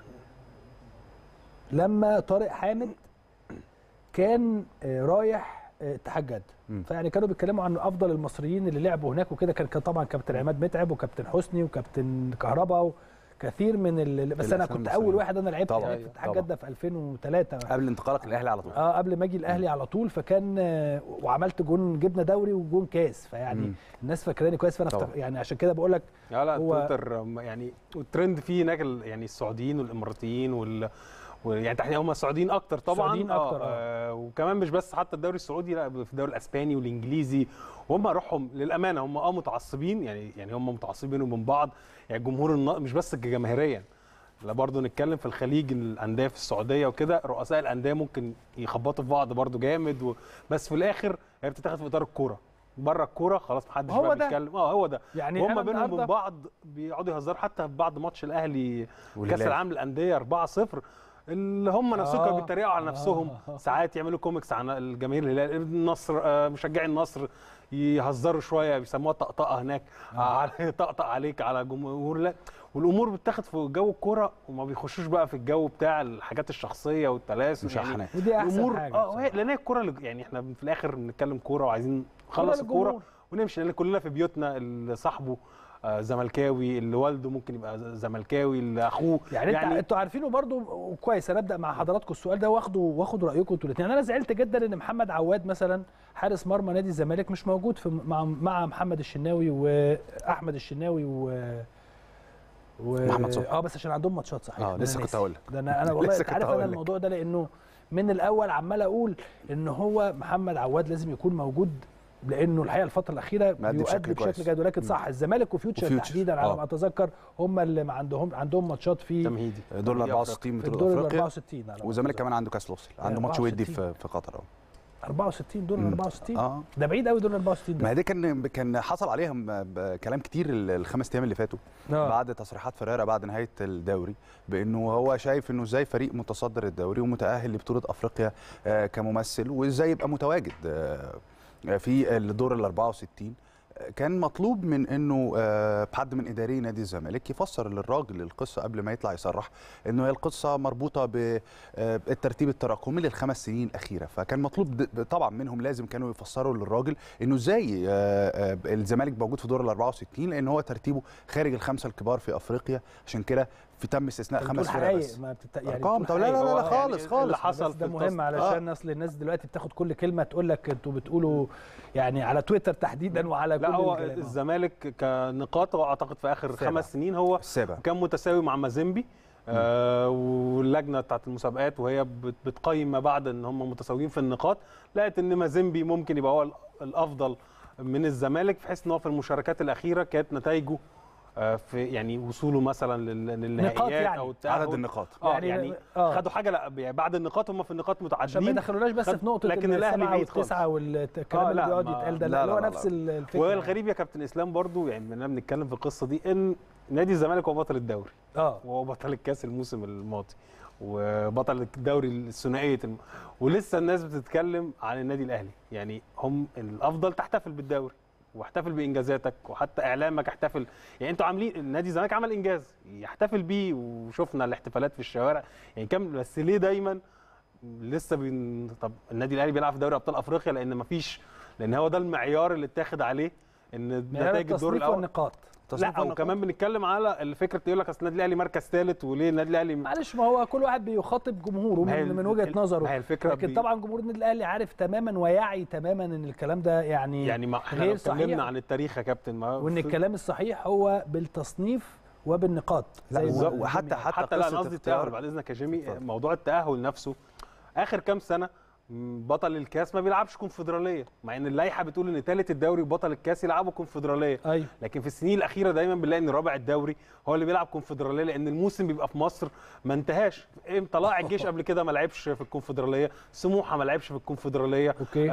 لما طارق حامد كان آه، رايح آه، اتحاد جده مم. فيعني كانوا بيتكلموا عن افضل المصريين اللي لعبوا هناك وكده كان كان طبعا كابتن عماد متعب وكابتن حسني وكابتن كهربا وكثير من ال... بس انا الأسامي كنت المصرية. اول واحد انا لعبت طبعاً، هناك في اتحاد طبعاً. جده في 2003 قبل انتقالك للاهلي على طول اه قبل ما اجي الاهلي على طول فكان آه، وعملت جون جبنا دوري وجون كاس فيعني مم. الناس فاكراني كويس فانا طبعاً. افتكر يعني عشان كده بقول لك لا لا هو- تويتر م- يعني والترند فيه هناك ال- يعني السعوديين والاماراتيين وال و- يعني تحديدا هم السعوديين اكتر طبعا السعوديين أكتر، آه. آه وكمان مش بس حتى الدوري السعودي لا في الدوري الاسباني والانجليزي وهم روحهم للامانه هم اه متعصبين يعني يعني هم متعصبين من بعض يعني جمهور الن... مش بس جماهيريا لا برضه نتكلم في الخليج الانديه في السعوديه وكده رؤساء الانديه ممكن يخبطوا في بعض برضه جامد و... بس في الاخر هي بتتاخد في اطار الكوره بره الكوره خلاص محدش هو بقى ده. بيتكلم اه هو ده يعني وهم أنا بينهم وبين النهاردة- بعض بيقعدوا يهزروا حتى في بعد ماتش الاهلي كاس والهلال. العالم للانديه 4-0 اللي هم نفسهم كانوا آه. بيتريقوا على نفسهم آه. ساعات يعملوا كوميكس عن الجماهير الهلال النصر آه، مشجعي النصر يهزروا شويه بيسموها طقطقه هناك على طقطق عليك على جمهور لا والامور بتاخد في جو الكوره وما بيخشوش بقى في الجو بتاع الحاجات الشخصيه والتلاسل مشحنات. ودي احسن الامور حاجه اه بصراحة. وهي- لان هي الكوره اللي- يعني احنا في الاخر بنتكلم كوره وعايزين نخلص الكوره للجمهور. ونمشي لان كلنا في بيوتنا اللي صاحبه آه، زملكاوي اللي والده ممكن يبقى ز- زملكاوي اللي اخوه يعني, انت انتوا عارفينه برضو كويس انا ابدا مع حضراتكم السؤال ده واخده واخد رايكم انتوا الاثنين انا زعلت جدا ان محمد عواد مثلا حارس مرمى نادي الزمالك مش موجود في مع مع محمد الشناوي واحمد الشناوي و و محمد صبحي. اه بس عشان عندهم ماتشات صحيح اه أنا لسه كنت ناسي. هقول لك ده انا انا والله لسه انت كنت عارف هقول انا لك. الموضوع ده لانه من الاول عمال اقول ان هو محمد عواد لازم يكون موجود لانه الحقيقه الفتره الاخيره مأدي بيؤدي بشكل بشكل كويس. جيد ولكن صح الزمالك وفيوتشر وفيوتشر، تحديدا على آه. ما اتذكر هم اللي ما عندهم عندهم ماتشات في تمهيدي دور ال 64 في بطوله الدور ال افريقيا 64 على ما والزمالك أتذكر. كمان عنده كاس الاوصل عنده ماتش ودي 64. في في قطر اهو 64 دور ال مم. 64 اه ده بعيد قوي دور ال 64 ما ده هي دي كان كان حصل عليهم ب- كلام كتير ال- الخمس ايام اللي فاتوا آه. بعد تصريحات فيريرا بعد نهايه الدوري بانه هو شايف انه ازاي فريق متصدر الدوري ومتاهل لبطوله افريقيا آه، كممثل وازاي يبقى متواجد آه، في الدور ال 64 كان مطلوب من انه آه، حد من اداري نادي الزمالك يفسر للراجل القصه قبل ما يطلع يصرح انه هي القصه مربوطه بالترتيب التراكمي للخمس سنين الاخيره فكان مطلوب د- طبعا منهم لازم كانوا يفسروا للراجل انه ازاي آه، آه، الزمالك موجود في دور ال 64 لان هو ترتيبه خارج الخمسه الكبار في افريقيا عشان كده في تم استثناء بتقول خمس فرق حقايق بس ما بتت... يعني ارقام بتقول طب لا لا حقايق. لا, لا هو خالص يعني خالص اللي حصل ده مهم علشان آه. اصل الناس دلوقتي بتاخد كل كلمه تقول لك انتوا بتقولوا يعني على تويتر تحديدا وعلى كل لا هو الكلام. آه. الزمالك كنقاط هو اعتقد في اخر السابع. خمس سنين هو السابع كان متساوي مع مازيمبي آه واللجنه بتاعت المسابقات وهي بت- بتقيم ما بعد ان هم متساويين في النقاط لقت ان مازيمبي ممكن يبقى هو ال- الافضل من الزمالك في حيث ان هو في المشاركات الاخيره كانت نتائجه آه، في يعني وصوله مثلا لل- للنهائيات نقاط يعني. او التأهل. عدد النقاط. اه يعني- يعني, آه. خدوا حاجه لا يعني بعد النقاط هم في النقاط متعادلين عشان ما يدخلوناش بس خد- في نقطه لكن الاهلي السبعة بعيد خالص والتسعه والكلام آه، اللي لا، بيقعد ما- يتقال ده لا، لا, اللي هو لا، لا، نفس ال- الفكره والغريب يا كابتن اسلام برضو يعني بما بنتكلم في القصه دي ان نادي الزمالك هو بطل الدوري اه وهو بطل الكاس الموسم الماضي وبطل الدوري الثنائيه الم... ولسه الناس بتتكلم عن النادي الاهلي يعني هم الافضل تحتفل بالدوري واحتفل بانجازاتك وحتى اعلامك احتفل يعني انتوا عاملين نادي الزمالك عمل انجاز يحتفل بيه وشفنا الاحتفالات في الشوارع يعني كم بس ليه دايما لسه بين طب النادي الاهلي بيلعب في دوري ابطال افريقيا لان مفيش لان هو ده المعيار اللي اتاخد عليه ان معيار نتائج الدور التصنيف الاول والنقاط لا وكمان بنتكلم على الفكره يقول لك اصل النادي الاهلي مركز ثالث وليه النادي الاهلي معلش ما هو كل واحد بيخاطب جمهوره ما هي من, من ال- وجهه ال- نظره ما هي الفكرة لكن بي- طبعا جمهور النادي الاهلي عارف تماما ويعي تماما ان الكلام ده يعني يعني ما احنا لو غير اتكلمنا صحيح عن التاريخ يا كابتن ما وان في- الكلام الصحيح هو بالتصنيف وبالنقاط لا، زي ما بالظبط. جميع. وحتى- حتى حتى لا قصة انا قصدي اختيار- التاهل بعد اذنك يا جيمي موضوع التاهل نفسه اخر كام سنه م، بطل الكاس ما بيلعبش كونفدراليه مع ان اللائحه بتقول ان ثالث الدوري وبطل الكاس يلعبوا كونفدراليه ايوه لكن في السنين الاخيره دايما بنلاقي ان رابع الدوري هو اللي بيلعب كونفدراليه لان الموسم بيبقى في مصر ما انتهاش إيه، طلائع الجيش قبل كده ما لعبش في الكونفدراليه سموحه ما لعبش في الكونفدراليه اوكي آه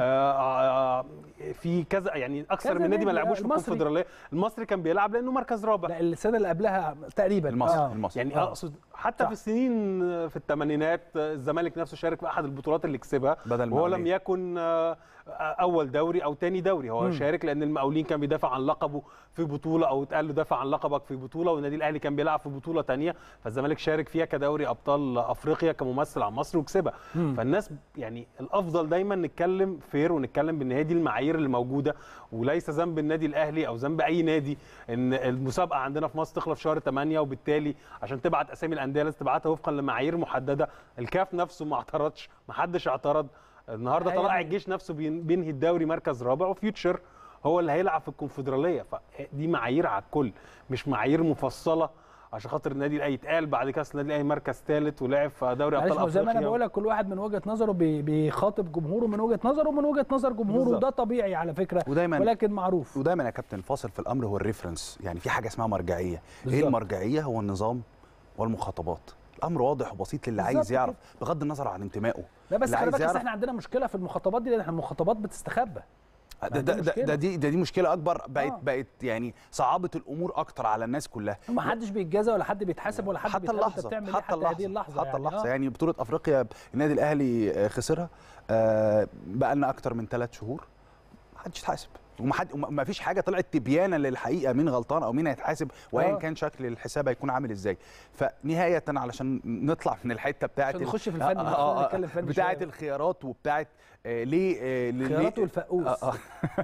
آه في كذا يعني اكثر كذا من نادي ما نادي، لعبوش آه، في المصري. الكونفدراليه المصري كان بيلعب لانه مركز رابع لا السنه اللي قبلها تقريبا المصري آه. المصري يعني آه. اقصد حتى صح. في السنين في الثمانينات الزمالك نفسه شارك في احد البطولات اللي كسبها بدل وهو لم المقاولين. يكن آه، اول دوري او تاني دوري هو مم. شارك لان المقاولين كان بيدافع عن لقبه في بطوله او اتقال له دافع عن لقبك في بطوله والنادي الاهلي كان بيلعب في بطوله تانية فالزمالك شارك فيها كدوري ابطال افريقيا كممثل عن مصر وكسبها مم. فالناس يعني الافضل دايما نتكلم فير ونتكلم بان هي دي المعايير اللي موجوده وليس ذنب النادي الاهلي او ذنب اي نادي ان المسابقه عندنا في مصر تخلص في شهر 8 وبالتالي عشان تبعت اسامي الانديه لازم تبعتها وفقا لمعايير محدده الكاف نفسه ما اعترضش ما حدش اعترض النهارده لا طلائع يعني- الجيش نفسه بين- بينهي الدوري مركز رابع وفيوتشر هو اللي هيلعب في الكونفدراليه فدي معايير على الكل مش معايير مفصله عشان خاطر النادي الاهلي يتقال بعد كده أصل النادي الاهلي مركز ثالث ولعب في دوري معلش ابطال ما هو زي ما انا افريقيا بقول لك كل واحد من وجهه نظره بي- بيخاطب جمهوره من وجهه نظره ومن وجهه نظر جمهوره بالظبط. وده طبيعي على فكره ودايما ولكن معروف ودايما يا كابتن فاصل في الامر هو الريفرنس يعني في حاجه اسمها مرجعيه ايه بالظبط. المرجعيه هو النظام والمخاطبات الامر واضح وبسيط للي عايز بالظبط يعرف بغض النظر عن انتمائه لا بس اللي خلي عايز بالك أصل يعرف- احنا عندنا مشكله في المخاطبات دي لان احنا المخاطبات بتستخبى ده, دي ده, ده, مشكلة. ده دي ده دي مشكله اكبر بقت آه. بقت يعني صعبت الامور اكتر على الناس كلها ما حدش بيتجازى ولا حد بيتحاسب ولا حد حتى بيتقال أنت اللحظه بتعمل إيه حتى حتى اللحظه هذه اللحظه حتى اللحظه آه. يعني بطوله افريقيا النادي الاهلي آه، خسرها آه، بقى لنا اكتر من ثلاث شهور ما حدش اتحاسب وما حد وما فيش حاجه طلعت تبيانا للحقيقه مين غلطان او مين هيتحاسب وايا آه. كان شكل الحساب هيكون عامل ازاي فنهايه علشان نطلع من الحته بتاعه عشان ال- نخش في الفن آه، بقى، آه، خلينا آه، نتكلم فن بتاعه شوية. الخيارات وبتاعه آه، ليه آه، ليه- خيارات والفقوس آه، آه.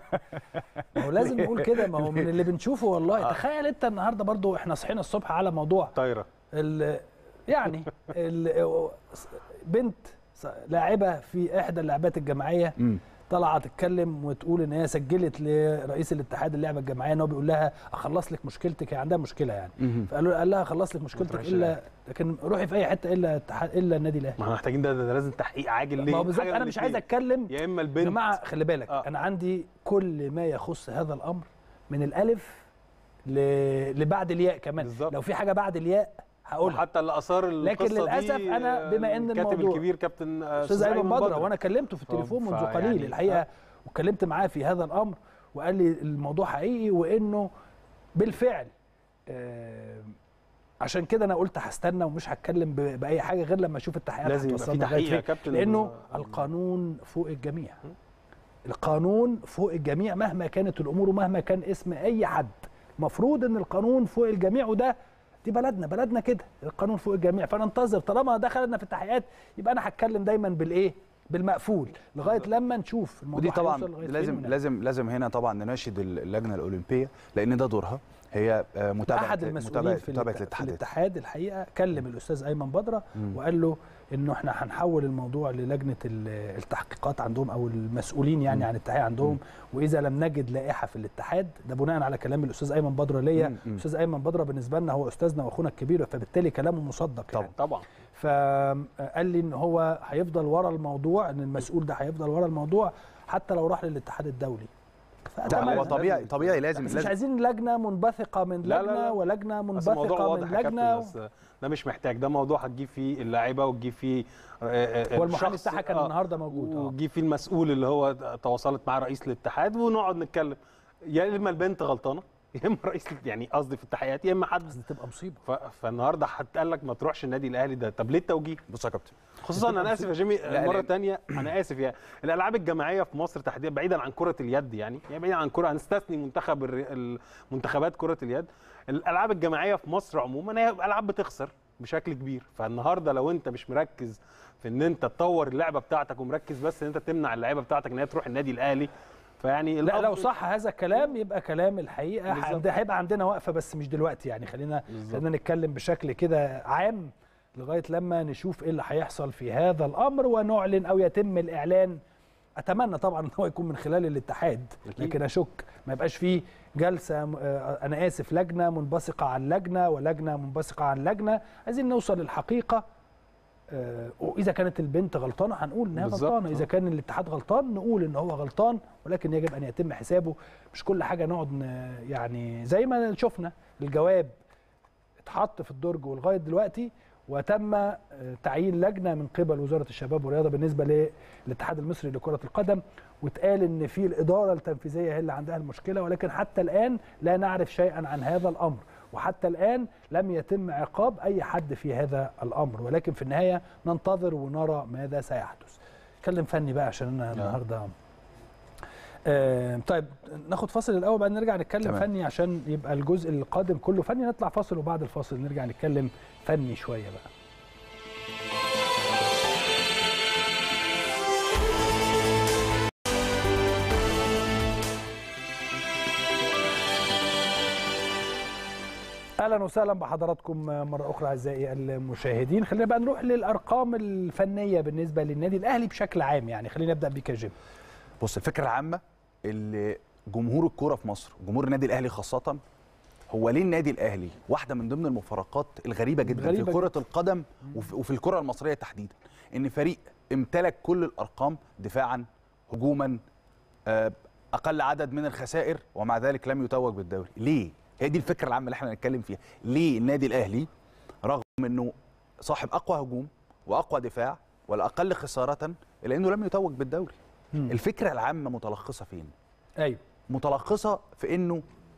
ما هو لازم نقول كده ما هو من اللي بنشوفه والله تخيل انت النهارده برضو احنا صحينا الصبح على موضوع طايره ال- يعني ال- بنت لاعبه في احدى اللعبات الجماعيه مم. طالعه تتكلم وتقول ان هي سجلت لرئيس الاتحاد اللعبه الجماعيه ان هو بيقول لها اخلص لك مشكلتك هي عندها مشكله يعني مهم. فقالوا قال لها اخلص لك مشكلتك تروحش الا لكن روحي في اي حته الا الاتحاد الا النادي الاهلي ما احنا محتاجين ده, ده, ده لازم تحقيق عاجل ليه ما هو بالظبط حاجة من انا مش عايز الاتنين. اتكلم يا اما يا البنت جماعه خلي بالك آه. انا عندي كل ما يخص هذا الامر من الالف ل... لبعد الياء كمان بالظبط. لو في حاجه بعد الياء هقولها وحتى اللي اثار لكن القصه للأسف دي أنا بما إن الكاتب الموضوع- الكبير كابتن آه، استاذ ايمن بدره وانا كلمته في التليفون منذ فيعني- قليل الحقيقه آه. واتكلمت معاه في هذا الامر وقال لي الموضوع حقيقي وانه بالفعل آه، عشان كده انا قلت هستنى ومش هتكلم ب- باي حاجه غير لما اشوف التحقيقات لازم يبقى في هتوصلنا لغاية تحقيق يا فين. كابتن لانه ال- القانون فوق الجميع القانون فوق الجميع مهما كانت الامور ومهما كان اسم اي حد المفروض ان القانون فوق الجميع وده دي بلدنا بلدنا كده القانون فوق الجميع فننتظر طالما دخلنا في التحقيقات يبقى انا هتكلم دايما بالايه بالمقفول لغايه لما نشوف الموضوع ودي طبعا هيوصل لغاية فين لازم ونعمل. لازم لازم هنا طبعا نناشد اللجنه الاولمبيه لان ده دورها هي آه، متابعه احد المسؤولين متابعه في, متابعه الات- في الاتحادات الاتحاد الحقيقه كلم الاستاذ ايمن بدره مم. وقال له انه احنا هنحول الموضوع للجنه ال- التحقيقات عندهم او المسؤولين يعني مم. عن الاتحاد عندهم واذا لم نجد لائحه في الاتحاد ده بناء على كلام الاستاذ ايمن بدره ليا مم. مم. الاستاذ ايمن بدره بالنسبه لنا هو استاذنا واخونا الكبير فبالتالي كلامه مصدق يعني. طبعا فقال لي ان هو هيفضل ورا الموضوع ان المسؤول ده هيفضل ورا الموضوع حتى لو راح للاتحاد الدولي لا هو طبيعي طبيعي لازم بس مش لازم عايزين لجنه منبثقه من لا، لا، لجنه لا. ولجنه بس الموضوع منبثقه واضح من يا كابتن لجنه بس ده مش محتاج ده موضوع هتجيب فيه اللاعيبه وتجيب فيه آه، آه، هو المحامي الشخص- بتاعها كان آه، النهارده موجود اه وتجيب فيه المسؤول اللي هو تواصلت مع رئيس الاتحاد ونقعد نتكلم يا اما البنت غلطانه يا اما رئيس يعني قصدي في التحقيقات يا اما حد تبقى مصيبه ف... فالنهارده هتقال لك ما تروحش النادي الاهلي ده طب ليه التوجيه بص يا كابتن خصوصا انا اسف يا جيمي لا، مره لا. تانية انا اسف يعني الالعاب الجماعيه في مصر تحديدا بعيدا عن كره اليد يعني يعني بعيدا عن كره هنستثني منتخب الر- المنتخبات كره اليد الالعاب الجماعيه في مصر عموما هي العاب بتخسر بشكل كبير فالنهارده لو انت مش مركز في ان انت تطور اللعبه بتاعتك ومركز بس ان انت تمنع اللعيبه بتاعتك ان هي تروح النادي الاهلي فيعني لا لو الأفضل- صح هذا الكلام يبقى كلام الحقيقه بالظبط. عند- هيبقى عندنا وقفه بس مش دلوقتي يعني خلينا بالظبط. خلينا نتكلم بشكل كده عام لغايه لما نشوف ايه اللي هيحصل في هذا الامر ونعلن او يتم الاعلان اتمنى طبعا ان هو يكون من خلال الاتحاد أكيد. لكن اشك ما يبقاش فيه جلسه م- آه، انا اسف لجنه منبثقه عن لجنه ولجنه منبثقه عن لجنه عايزين نوصل للحقيقه آه، واذا كانت البنت غلطانه هنقول انها بالظبط، غلطانه اذا آه. كان الاتحاد غلطان نقول ان هو غلطان ولكن يجب ان يتم حسابه مش كل حاجه نقعد ن- يعني زي ما شفنا الجواب اتحط في الدرج ولغايه دلوقتي وتم آه، تعيين لجنه من قبل وزاره الشباب والرياضه بالنسبه للاتحاد المصري لكره القدم واتقال ان في الاداره التنفيذيه هي اللي عندها المشكله ولكن حتى الان لا نعرف شيئا عن هذا الامر وحتى الان لم يتم عقاب اي حد في هذا الامر ولكن في النهايه ننتظر ونرى ماذا سيحدث. اتكلم فني بقى عشان انا النهارده آه طيب ناخد فاصل الاول بعد نرجع نتكلم تمام. فني عشان يبقى الجزء القادم كله فني نطلع فاصل وبعد الفاصل نرجع نتكلم فني شويه بقى. اهلا وسهلا بحضراتكم مره اخرى اعزائي المشاهدين خلينا بقى نروح للارقام الفنيه بالنسبه للنادي الاهلي بشكل عام يعني خلينا نبدا بيك يا جيم بص الفكره العامه اللي جمهور الكوره في مصر جمهور النادي الاهلي خاصه هو ليه النادي الاهلي واحده من ضمن المفارقات الغريبه جدا غريبة في كره القدم وفي, وفي الكره المصريه تحديدا ان فريق امتلك كل الارقام دفاعا هجوما آه، اقل عدد من الخسائر ومع ذلك لم يتوج بالدوري ليه هي دي الفكره العامه اللي احنا هنتكلم فيها ليه النادي الاهلي رغم انه صاحب اقوى هجوم واقوى دفاع والاقل خساره الا انه لم يتوج بالدوري مم. الفكره العامه متلخصه فين ايوه متلخصه في انه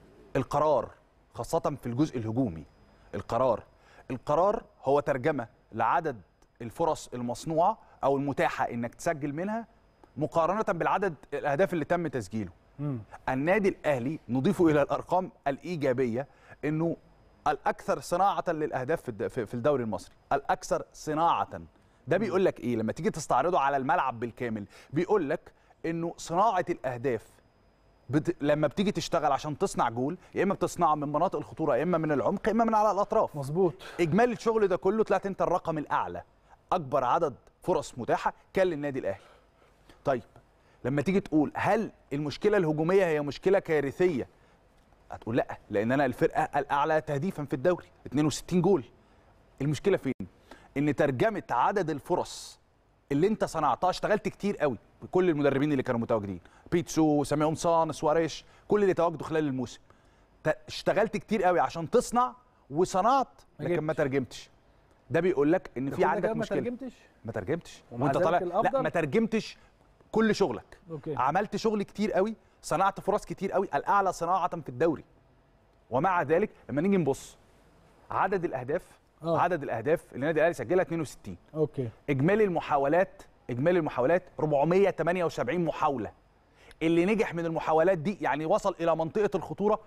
القرار خاصه في الجزء الهجومي القرار القرار هو ترجمه لعدد الفرص المصنوعه او المتاحه انك تسجل منها مقارنه بالعدد الاهداف اللي تم تسجيله مم. النادي الاهلي نضيف الى الارقام الايجابيه انه الاكثر صناعه للاهداف في الد- في في الدوري المصري الاكثر صناعه ده بيقول لك ايه لما تيجي تستعرضه على الملعب بالكامل بيقول لك انه صناعه الاهداف بت... لما بتيجي تشتغل عشان تصنع جول يا اما بتصنعه من مناطق الخطوره يا اما من العمق يا اما من على الاطراف مظبوط اجمالي الشغل ده كله طلعت انت الرقم الاعلى اكبر عدد فرص متاحه كان للنادي الاهلي طيب لما تيجي تقول هل المشكله الهجوميه هي مشكله كارثيه هتقول لا لان انا الفرقه الاعلى تهديفا في الدوري 62 جول المشكله فين ان ترجمه عدد الفرص اللي انت صنعتها اشتغلت كتير قوي بكل المدربين اللي كانوا متواجدين بيتسو ساميون سان سواريش كل اللي تواجدوا خلال الموسم ت- اشتغلت كتير قوي عشان تصنع وصنعت ما لكن ما ترجمتش ده بيقول لك ان كل في ده عندك كمان ما مشكله ترجمتش ما ترجمتش ومع وانت ذلك طالع لا الأفضل؟ ما ترجمتش كل شغلك أوكي. عملت شغل كتير قوي صنعت فرص كتير قوي الاعلى صناعه في الدوري ومع ذلك لما نيجي نبص عدد الاهداف آه. عدد الاهداف اللي النادي الاهلي سجلها 62 اوكي اجمالي المحاولات اجمالي المحاولات 478 محاوله اللي نجح من المحاولات دي يعني وصل الى منطقه الخطوره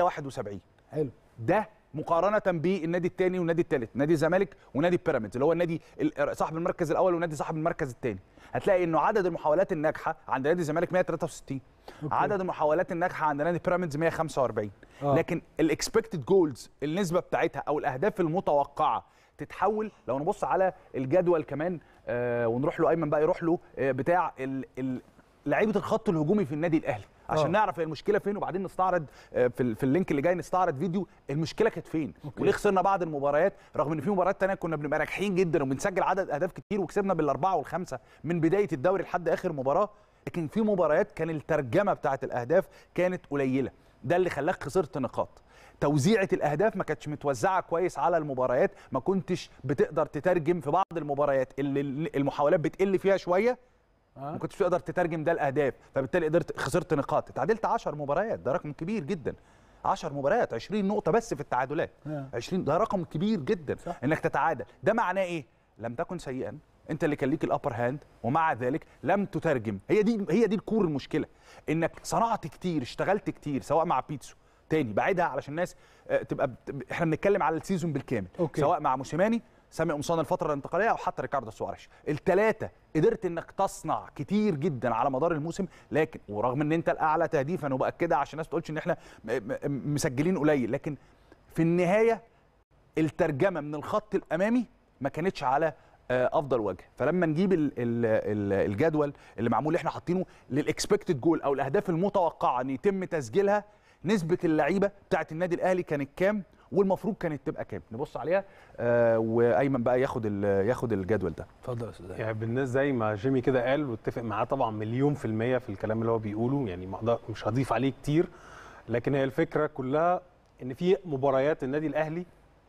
171 حلو ده مقارنه بالنادي الثاني والنادي الثالث نادي الزمالك ونادي بيراميدز اللي هو النادي ال- صاحب المركز الاول ونادي صاحب المركز الثاني هتلاقي انه عدد المحاولات الناجحه عند نادي الزمالك 163 أوكي. عدد المحاولات الناجحه عند نادي بيراميدز 145 آه. لكن الاكسبكتد جولز النسبه بتاعتها او الاهداف المتوقعه تتحول لو نبص على الجدول كمان آه ونروح له ايمن بقى يروح له آه بتاع ال- ال- لعيبه الخط الهجومي في النادي الاهلي عشان آه. نعرف هي المشكله فين وبعدين نستعرض آه، في ال- في اللينك اللي جاي نستعرض فيديو المشكله كانت فين أوكي. وليه خسرنا بعض المباريات رغم ان في مباريات تانية كنا بنبقى ناجحين جدا وبنسجل عدد اهداف كتير وكسبنا بالاربعه والخمسه من بدايه الدوري لحد اخر مباراه لكن في مباريات كان الترجمه بتاعه الاهداف كانت قليله ده اللي خلاك خسرت نقاط توزيعه الاهداف ما كانتش متوزعه كويس على المباريات ما كنتش بتقدر تترجم في بعض المباريات اللي المحاولات بتقل فيها شويه ما كنتش تقدر تترجم ده الاهداف فبالتالي قدرت خسرت نقاط اتعادلت 10 مباريات ده رقم كبير جدا 10 مباريات 20 نقطه بس في التعادلات آه. 20 ده رقم كبير جدا صح. انك تتعادل ده معناه ايه لم تكن سيئا انت اللي كان ليك الابر هاند ومع ذلك لم تترجم هي دي هي دي الكور المشكله انك صنعت كتير اشتغلت كتير سواء مع بيتسو تاني بعيدها علشان الناس آه، تبقى بت- احنا بنتكلم على السيزون بالكامل أوكي. سواء مع موسيماني سامي قمصان الفتره الانتقاليه او حتى ريكاردو سواريش الثلاثه قدرت انك تصنع كتير جدا على مدار الموسم لكن ورغم ان انت الاعلى تهديفا وباكدها عشان الناس ما تقولش ان احنا م- م- مسجلين قليل لكن في النهايه الترجمه من الخط الامامي ما كانتش على آه، افضل وجه فلما نجيب ال- ال- ال- الجدول اللي معمول اللي احنا حاطينه للاكسبكتد جول او الاهداف المتوقعه ان يتم تسجيلها نسبه اللعيبه بتاعت النادي الاهلي كانت كام والمفروض كانت تبقى كام نبص عليها آه وايمن بقى ياخد ال- ياخد الجدول ده اتفضل يا استاذ يعني بالنسبه زي ما جيمي كده قال واتفق معاه طبعا مليون في المية في الكلام اللي هو بيقوله يعني ما أقدر- مش هضيف عليه كتير لكن هي الفكرة كلها ان في مباريات النادي الاهلي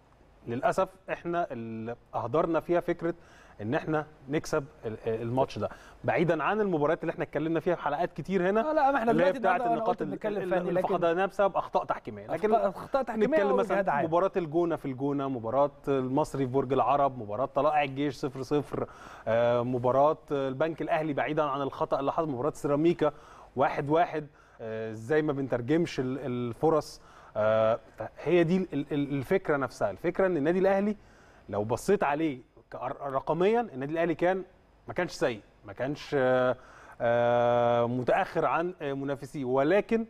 للاسف احنا اللي اهدرنا فيها فكرة ان احنا نكسب ال- الماتش ده بعيدا عن المباريات اللي احنا اتكلمنا فيها في حلقات كتير هنا آه لا ما احنا اللي هي دلوقتي بتاعت النهارده أنا النقاط قلت بنتكلم اللي- فني اللي لكن فقدناها بسبب اخطاء تحكيميه لكن أخطاء- أخطاء تحكيمية نتكلم مثلا وإجهاد عام. مباراه الجونه في الجونه مباراه المصري في برج العرب مباراه طلائع الجيش 0 0 آه، مباراه البنك الاهلي بعيدا عن الخطا اللي حصل مباراه سيراميكا 1 1 ازاي ما بنترجمش ال- الفرص آه، هي دي ال- ال- الفكره نفسها الفكره ان النادي الاهلي لو بصيت عليه كأر- رقميا النادي الاهلي كان ما كانش سيء ما كانش آه، آه، متاخر عن آه، منافسيه ولكن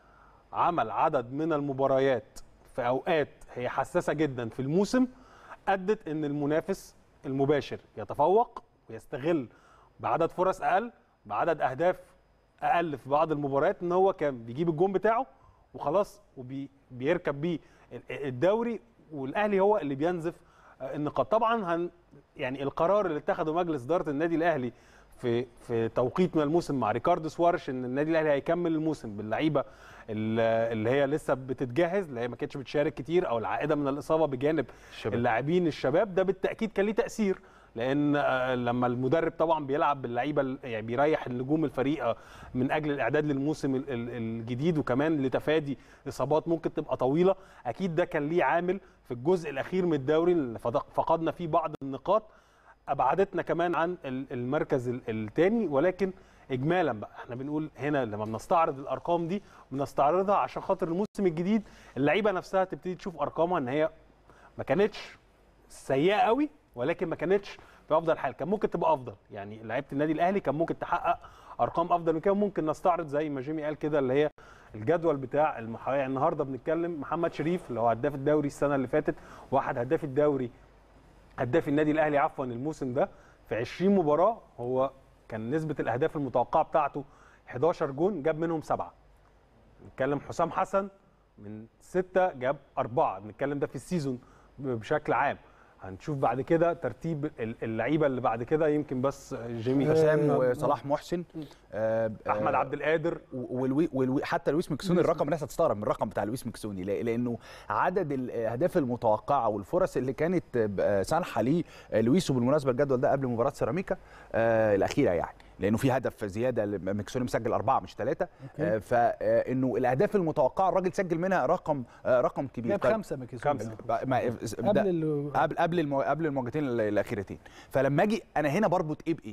عمل عدد من المباريات في اوقات هي حساسه جدا في الموسم ادت ان المنافس المباشر يتفوق ويستغل بعدد فرص اقل بعدد اهداف اقل في بعض المباريات ان هو كان بيجيب الجون بتاعه وخلاص وبيركب بيه ال- الدوري والاهلي هو اللي بينزف آه، النقاط طبعا هن يعني القرار اللي اتخذه مجلس اداره النادي الاهلي في في توقيت من الموسم مع ريكاردو سوارش ان النادي الاهلي هيكمل الموسم باللعيبه ال- اللي هي لسه بتتجهز اللي هي ما كانتش بتشارك كتير او العائده من الاصابه بجانب الشباب. اللاعبين الشباب ده بالتاكيد كان ليه تاثير لان آه، لما المدرب طبعا بيلعب باللعيبه ال- يعني بيريح النجوم الفريق آه، من اجل الاعداد للموسم ال- ال- الجديد وكمان لتفادي اصابات ممكن تبقى طويله اكيد ده كان ليه عامل في الجزء الاخير من الدوري اللي فض- فقدنا فيه بعض النقاط ابعدتنا كمان عن ال- المركز الثاني ولكن اجمالا بقى احنا بنقول هنا لما بنستعرض الارقام دي بنستعرضها عشان خاطر الموسم الجديد اللعيبه نفسها تبتدي تشوف ارقامها ان هي ما كانتش سيئه قوي ولكن ما كانتش في افضل حال كان ممكن تبقى افضل يعني لعيبه النادي الاهلي كان ممكن تحقق ارقام افضل من كده ممكن نستعرض زي ما جيمي قال كده اللي هي الجدول بتاع المحاولة يعني النهارده بنتكلم محمد شريف اللي هو هداف الدوري السنه اللي فاتت واحد هداف الدوري هداف النادي الاهلي عفوا الموسم ده في 20 مباراه هو كان نسبه الاهداف المتوقعه بتاعته 11 جون جاب منهم سبعه نتكلم حسام حسن من ستة جاب أربعة بنتكلم ده في السيزون بشكل عام هنشوف بعد كده ترتيب ال- اللعيبه اللي بعد كده يمكن بس جيمي حسام وصلاح محسن آه، آه، احمد عبد القادر والوي والوي حتى لويس مكسوني الرقم الناس هتستغرب من الرقم بتاع لويس مكسوني لا- لانه عدد الاهداف المتوقعه والفرص اللي كانت آه، سانحه ليه آه، لويس وبالمناسبه الجدول ده قبل مباراه سيراميكا آه، الاخيره يعني لانه في هدف زياده مكسوني مسجل اربعه مش ثلاثه أوكي. فانه الاهداف المتوقعه الراجل سجل منها رقم آه، رقم كبير جاب طيب، خمسة مكسوني. خمسه ما- قبل ده- ال- قبل قبل المو... قبل المواجهتين ال- الاخيرتين فلما اجي انا هنا بربط ايه بايه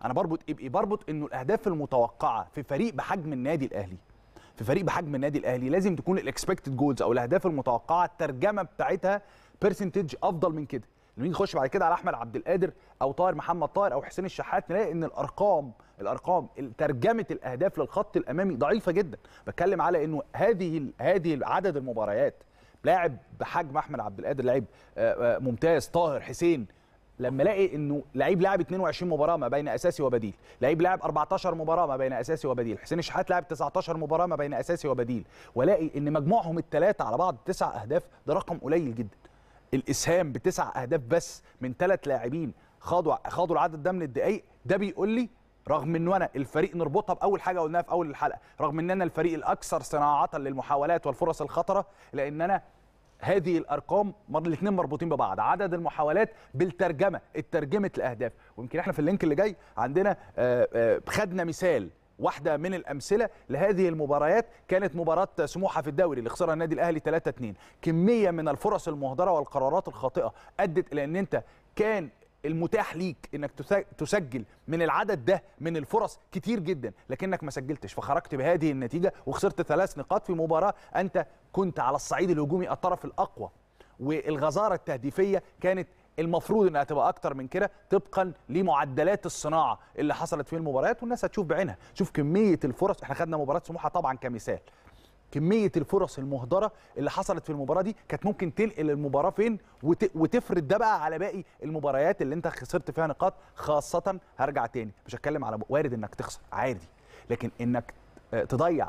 انا بربط ايه بايه بربط انه الاهداف المتوقعه في فريق بحجم النادي الاهلي في فريق بحجم النادي الاهلي لازم تكون الاكسبكتد جولز او الاهداف المتوقعه الترجمه بتاعتها بيرسنتج افضل من كده لما نيجي نخش بعد كده على احمد عبد القادر او طاهر محمد طاهر او حسين الشحات نلاقي ان الارقام الارقام ترجمه الاهداف للخط الامامي ضعيفه جدا بتكلم على انه هذه ال- هذه عدد المباريات لاعب بحجم احمد عبد القادر لاعب آه، آه، ممتاز طاهر حسين لما الاقي انه لعيب لاعب 22 مباراه ما بين اساسي وبديل لعيب لاعب 14 مباراه ما بين اساسي وبديل حسين الشحات لاعب 19 مباراه ما بين اساسي وبديل والاقي ان مجموعهم الثلاثه على بعض تسع اهداف ده رقم قليل جدا الاسهام بتسع اهداف بس من ثلاث لاعبين خاضوا خاضوا العدد ده من الدقائق ده بيقول لي رغم انه انا الفريق نربطها باول حاجه قلناها في اول الحلقه رغم ان انا الفريق الاكثر صناعه للمحاولات والفرص الخطره لان انا هذه الارقام مر الاثنين مربوطين ببعض عدد المحاولات بالترجمه الترجمه الاهداف ويمكن احنا في اللينك اللي جاي عندنا آه، آه، خدنا مثال واحده من الامثله لهذه المباريات كانت مباراه سموحه في الدوري اللي خسرها النادي الاهلي 3 2 كميه من الفرص المهدره والقرارات الخاطئه ادت الى ان انت كان المتاح ليك انك تس- تسجل من العدد ده من الفرص كتير جدا لكنك ما سجلتش فخرجت بهذه النتيجه وخسرت ثلاث نقاط في مباراه انت كنت على الصعيد الهجومي الطرف الاقوى والغزاره التهديفيه كانت المفروض انها تبقى اكتر من كده طبقا لمعدلات الصناعه اللي حصلت في المباريات والناس هتشوف بعينها شوف كميه الفرص احنا خدنا مباراه سموحه طبعا كمثال كميه الفرص المهدره اللي حصلت في المباراه دي كانت ممكن تنقل المباراه فين وت... وتفرد ده بقى على باقي المباريات اللي انت خسرت فيها نقاط خاصه هرجع تاني مش هتكلم على وارد انك تخسر عادي لكن انك آه، تضيع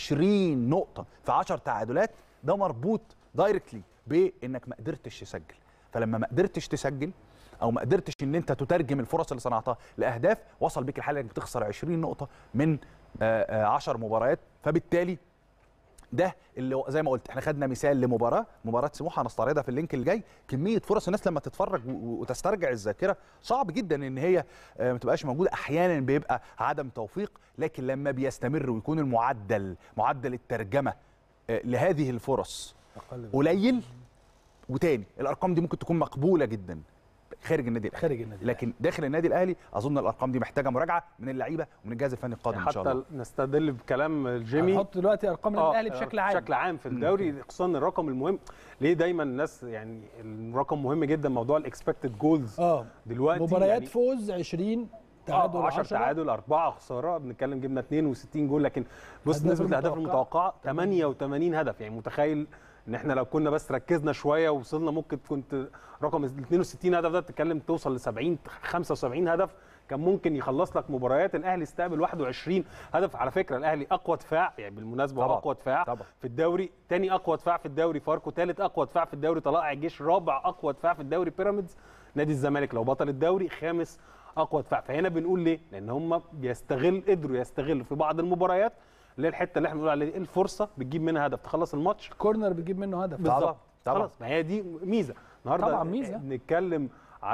20 نقطه في 10 تعادلات ده مربوط دايركتلي بانك ما قدرتش تسجل فلما ما قدرتش تسجل او ما قدرتش ان انت تترجم الفرص اللي صنعتها لاهداف وصل بيك الحاله انك بتخسر 20 نقطه من 10 مباريات فبالتالي ده اللي هو- زي ما قلت احنا خدنا مثال لمباراه مباراه سموحه هنستعرضها في اللينك اللي جاي كميه فرص الناس لما تتفرج و- و- وتسترجع الذاكره صعب جدا ان هي آه، ما تبقاش موجوده احيانا بيبقى عدم توفيق لكن لما بيستمر ويكون المعدل معدل الترجمه آه، لهذه الفرص قليل وتاني الارقام دي ممكن تكون مقبوله جدا خارج النادي الاهلي خارج النادي لكن داخل النادي الاهلي اظن الارقام دي محتاجه مراجعه من اللعيبه ومن الجهاز الفني القادم ان شاء الله حتى نستدل بكلام جيمي هنحط دلوقتي ارقام النادي آه، الاهلي بشكل عام بشكل عام في الدوري خصوصا الرقم المهم ليه دايما الناس يعني الرقم مهم جدا موضوع الاكسبكتد جولز اه دلوقتي مباريات يعني فوز 20 تعادل 10 10 تعادل 4 خساره بنتكلم جبنا 62 جول لكن بص أهداف نسبه الاهداف المتوقعة المتوقعه 88 هدف يعني متخيل ان احنا لو كنا بس ركزنا شويه ووصلنا ممكن كنت رقم ال 62 هدف ده بتتكلم توصل ل 70 75 هدف كان ممكن يخلص لك مباريات الاهلي استقبل 21 هدف على فكره الاهلي اقوى دفاع يعني بالمناسبه هو طبعاً، اقوى دفاع طبعاً. في الدوري تاني اقوى دفاع في الدوري فاركو ثالث اقوى دفاع في الدوري طلائع الجيش رابع اقوى دفاع في الدوري بيراميدز نادي الزمالك لو بطل الدوري خامس اقوى دفاع فهنا بنقول ليه لان هم بيستغل قدروا يستغلوا في بعض المباريات اللي هي الحته اللي احنا بنقول عليها دي، الفرصه بتجيب منها هدف تخلص الماتش كورنر بتجيب منه هدف بالظبط طبعاً. خلاص ما هي دي ميزه النهارده طبعاً ميزة. بنتكلم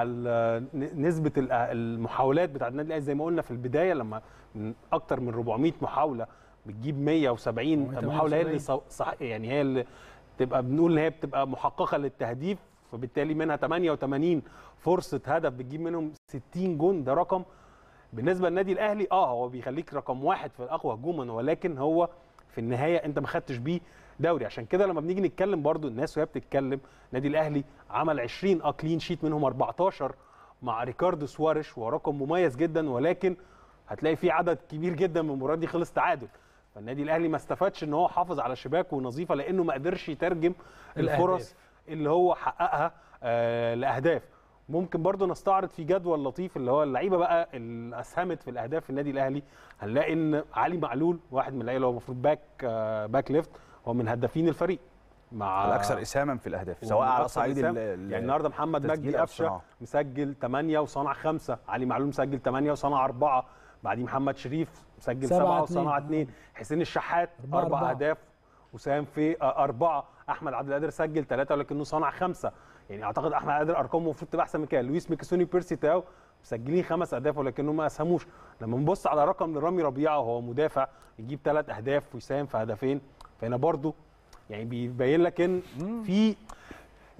على ن- نسبه الأ- المحاولات بتاعت النادي الاهلي زي ما قلنا في البدايه لما من اكتر من 400 محاوله بتجيب 170 محاوله هي اللي ص- صح يعني هي اللي تبقى بنقول ان هي بتبقى محققه للتهديف فبالتالي منها 88 فرصه هدف بتجيب منهم 60 جون ده رقم بالنسبه للنادي الاهلي اه هو بيخليك رقم واحد في الاقوى هجوما ولكن هو في النهايه انت ما خدتش بيه دوري عشان كده لما بنيجي نتكلم برضو الناس وهي بتتكلم النادي الاهلي عمل 20 اه كلين شيت منهم 14 مع ريكاردو سواريش ورقم مميز جدا ولكن هتلاقي في عدد كبير جدا من المباريات دي خلص تعادل فالنادي الاهلي ما استفادش ان هو حافظ على شباكه نظيفه لانه ما قدرش يترجم الأهداف. الفرص اللي هو حققها آه لاهداف ممكن برضو نستعرض في جدول لطيف اللي هو اللعيبه بقى اللي اسهمت في الاهداف في النادي الاهلي هنلاقي ان علي معلول واحد من اللعيبه اللي هو المفروض باك آه باك ليفت هو من هدافين الفريق مع الاكثر اسهاما في الاهداف سواء ومن على أكثر صعيد الإسهام. ال- ال- يعني النهارده محمد التسجيل مجدي أو قفشه الصناعة. مسجل 8 وصنع 5 علي معلول مسجل 8 وصنع 4 بعدين محمد شريف مسجل سبعة 7 اتنين. وصنع 2 حسين الشحات أربعة اربع أربعة. اهداف وساهم في آه، أربعة أحمد عبد القادر سجل ثلاثة ولكنه صنع خمسة يعني أعتقد أحمد عبد القادر أرقامه المفروض تبقى أحسن من كده لويس ميكيسوني بيرسي تاو مسجلين خمس أهداف ولكنهم ما أسهموش لما نبص على رقم لرامي ربيعة وهو مدافع يجيب ثلاث أهداف ويساهم في هدفين فهنا برضو يعني بيبين لك إن في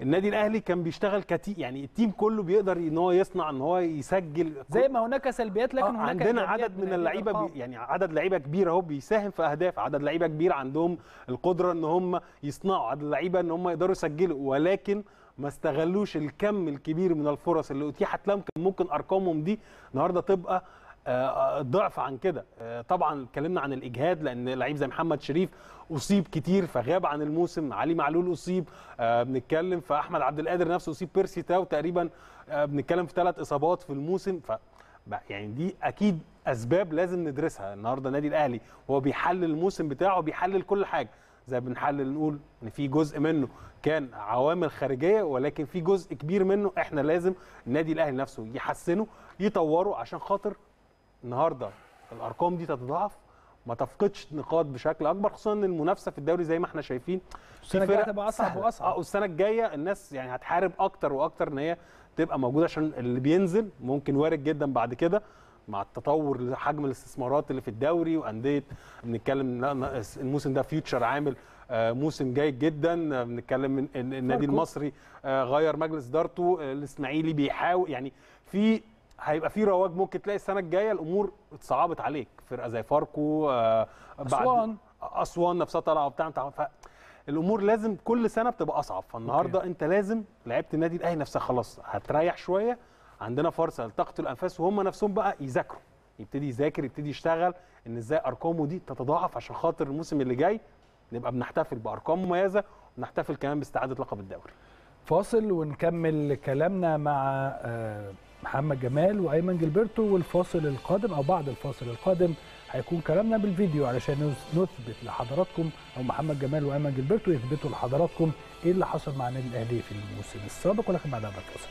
النادي الاهلي كان بيشتغل كتيم يعني التيم كله بيقدر ان هو يصنع ان هو يسجل زي ما هناك سلبيات لكن آه، هناك عندنا إيجابيات عدد من هذه اللعيبه الأرقام. بي يعني عدد لعيبه كبير اهو بيساهم في اهداف عدد لعيبه كبير عندهم القدره ان هم يصنعوا عدد لعيبه ان هم يقدروا يسجلوا ولكن ما استغلوش الكم الكبير من الفرص اللي اتيحت لهم كان ممكن ارقامهم دي النهارده تبقى آه، آه، ضعف عن كده آه، طبعا اتكلمنا عن الاجهاد لان لعيب زي محمد شريف اصيب كتير فغاب عن الموسم علي معلول اصيب آه، بنتكلم في احمد عبد القادر نفسه اصيب بيرسي تاو تقريبا آه، بنتكلم في ثلاث اصابات في الموسم ف بقى يعني دي اكيد اسباب لازم ندرسها النهارده النادي الاهلي هو بيحلل الموسم بتاعه بيحلل كل حاجه زي بنحلل نقول ان في جزء منه كان عوامل خارجيه ولكن في جزء كبير منه احنا لازم النادي الاهلي نفسه يحسنه يطوره عشان خاطر النهارده الارقام دي تتضاعف ما تفقدش نقاط بشكل اكبر خصوصا ان المنافسه في الدوري زي ما احنا شايفين في السنة الجاية فرق هتبقى أصعب سهلة. وأصعب. اه والسنه الجايه الناس يعني هتحارب اكتر واكتر ان هي تبقى موجوده عشان اللي بينزل ممكن وارد جدا بعد كده مع التطور لحجم الاستثمارات اللي في الدوري وانديه بنتكلم لا- لا- الموسم ده فيوتشر عامل آه، موسم جيد جدا آه، بنتكلم من إن النادي فاركو. المصري آه، غير مجلس ادارته آه، الاسماعيلي بيحاول يعني في هيبقى في رواج ممكن تلاقي السنه الجايه الامور اتصعبت عليك فرقه زي فاركو آه، بعد- أسوان. اسوان نفسها طالعه وبتاع انت عارف- الامور لازم كل سنه بتبقى اصعب فالنهارده أوكي. انت لازم لعيبه النادي الاهلي نفسها خلاص هتريح شويه عندنا فرصه لتقط الانفاس وهم نفسهم بقى يذاكروا يبتدي يذاكر يبتدي يشتغل ان ازاي ارقامه دي تتضاعف عشان خاطر الموسم اللي جاي نبقى بنحتفل بارقام مميزه ونحتفل كمان باستعاده لقب الدوري فاصل ونكمل كلامنا مع آه، محمد جمال وايمن جilberto والفاصل القادم او بعد الفاصل القادم هيكون كلامنا بالفيديو علشان نث- نثبت لحضراتكم او محمد جمال وايمن جilberto يثبتوا لحضراتكم ايه اللي حصل مع النادي الاهلي في الموسم السابق ولكن بعد هذا الفاصل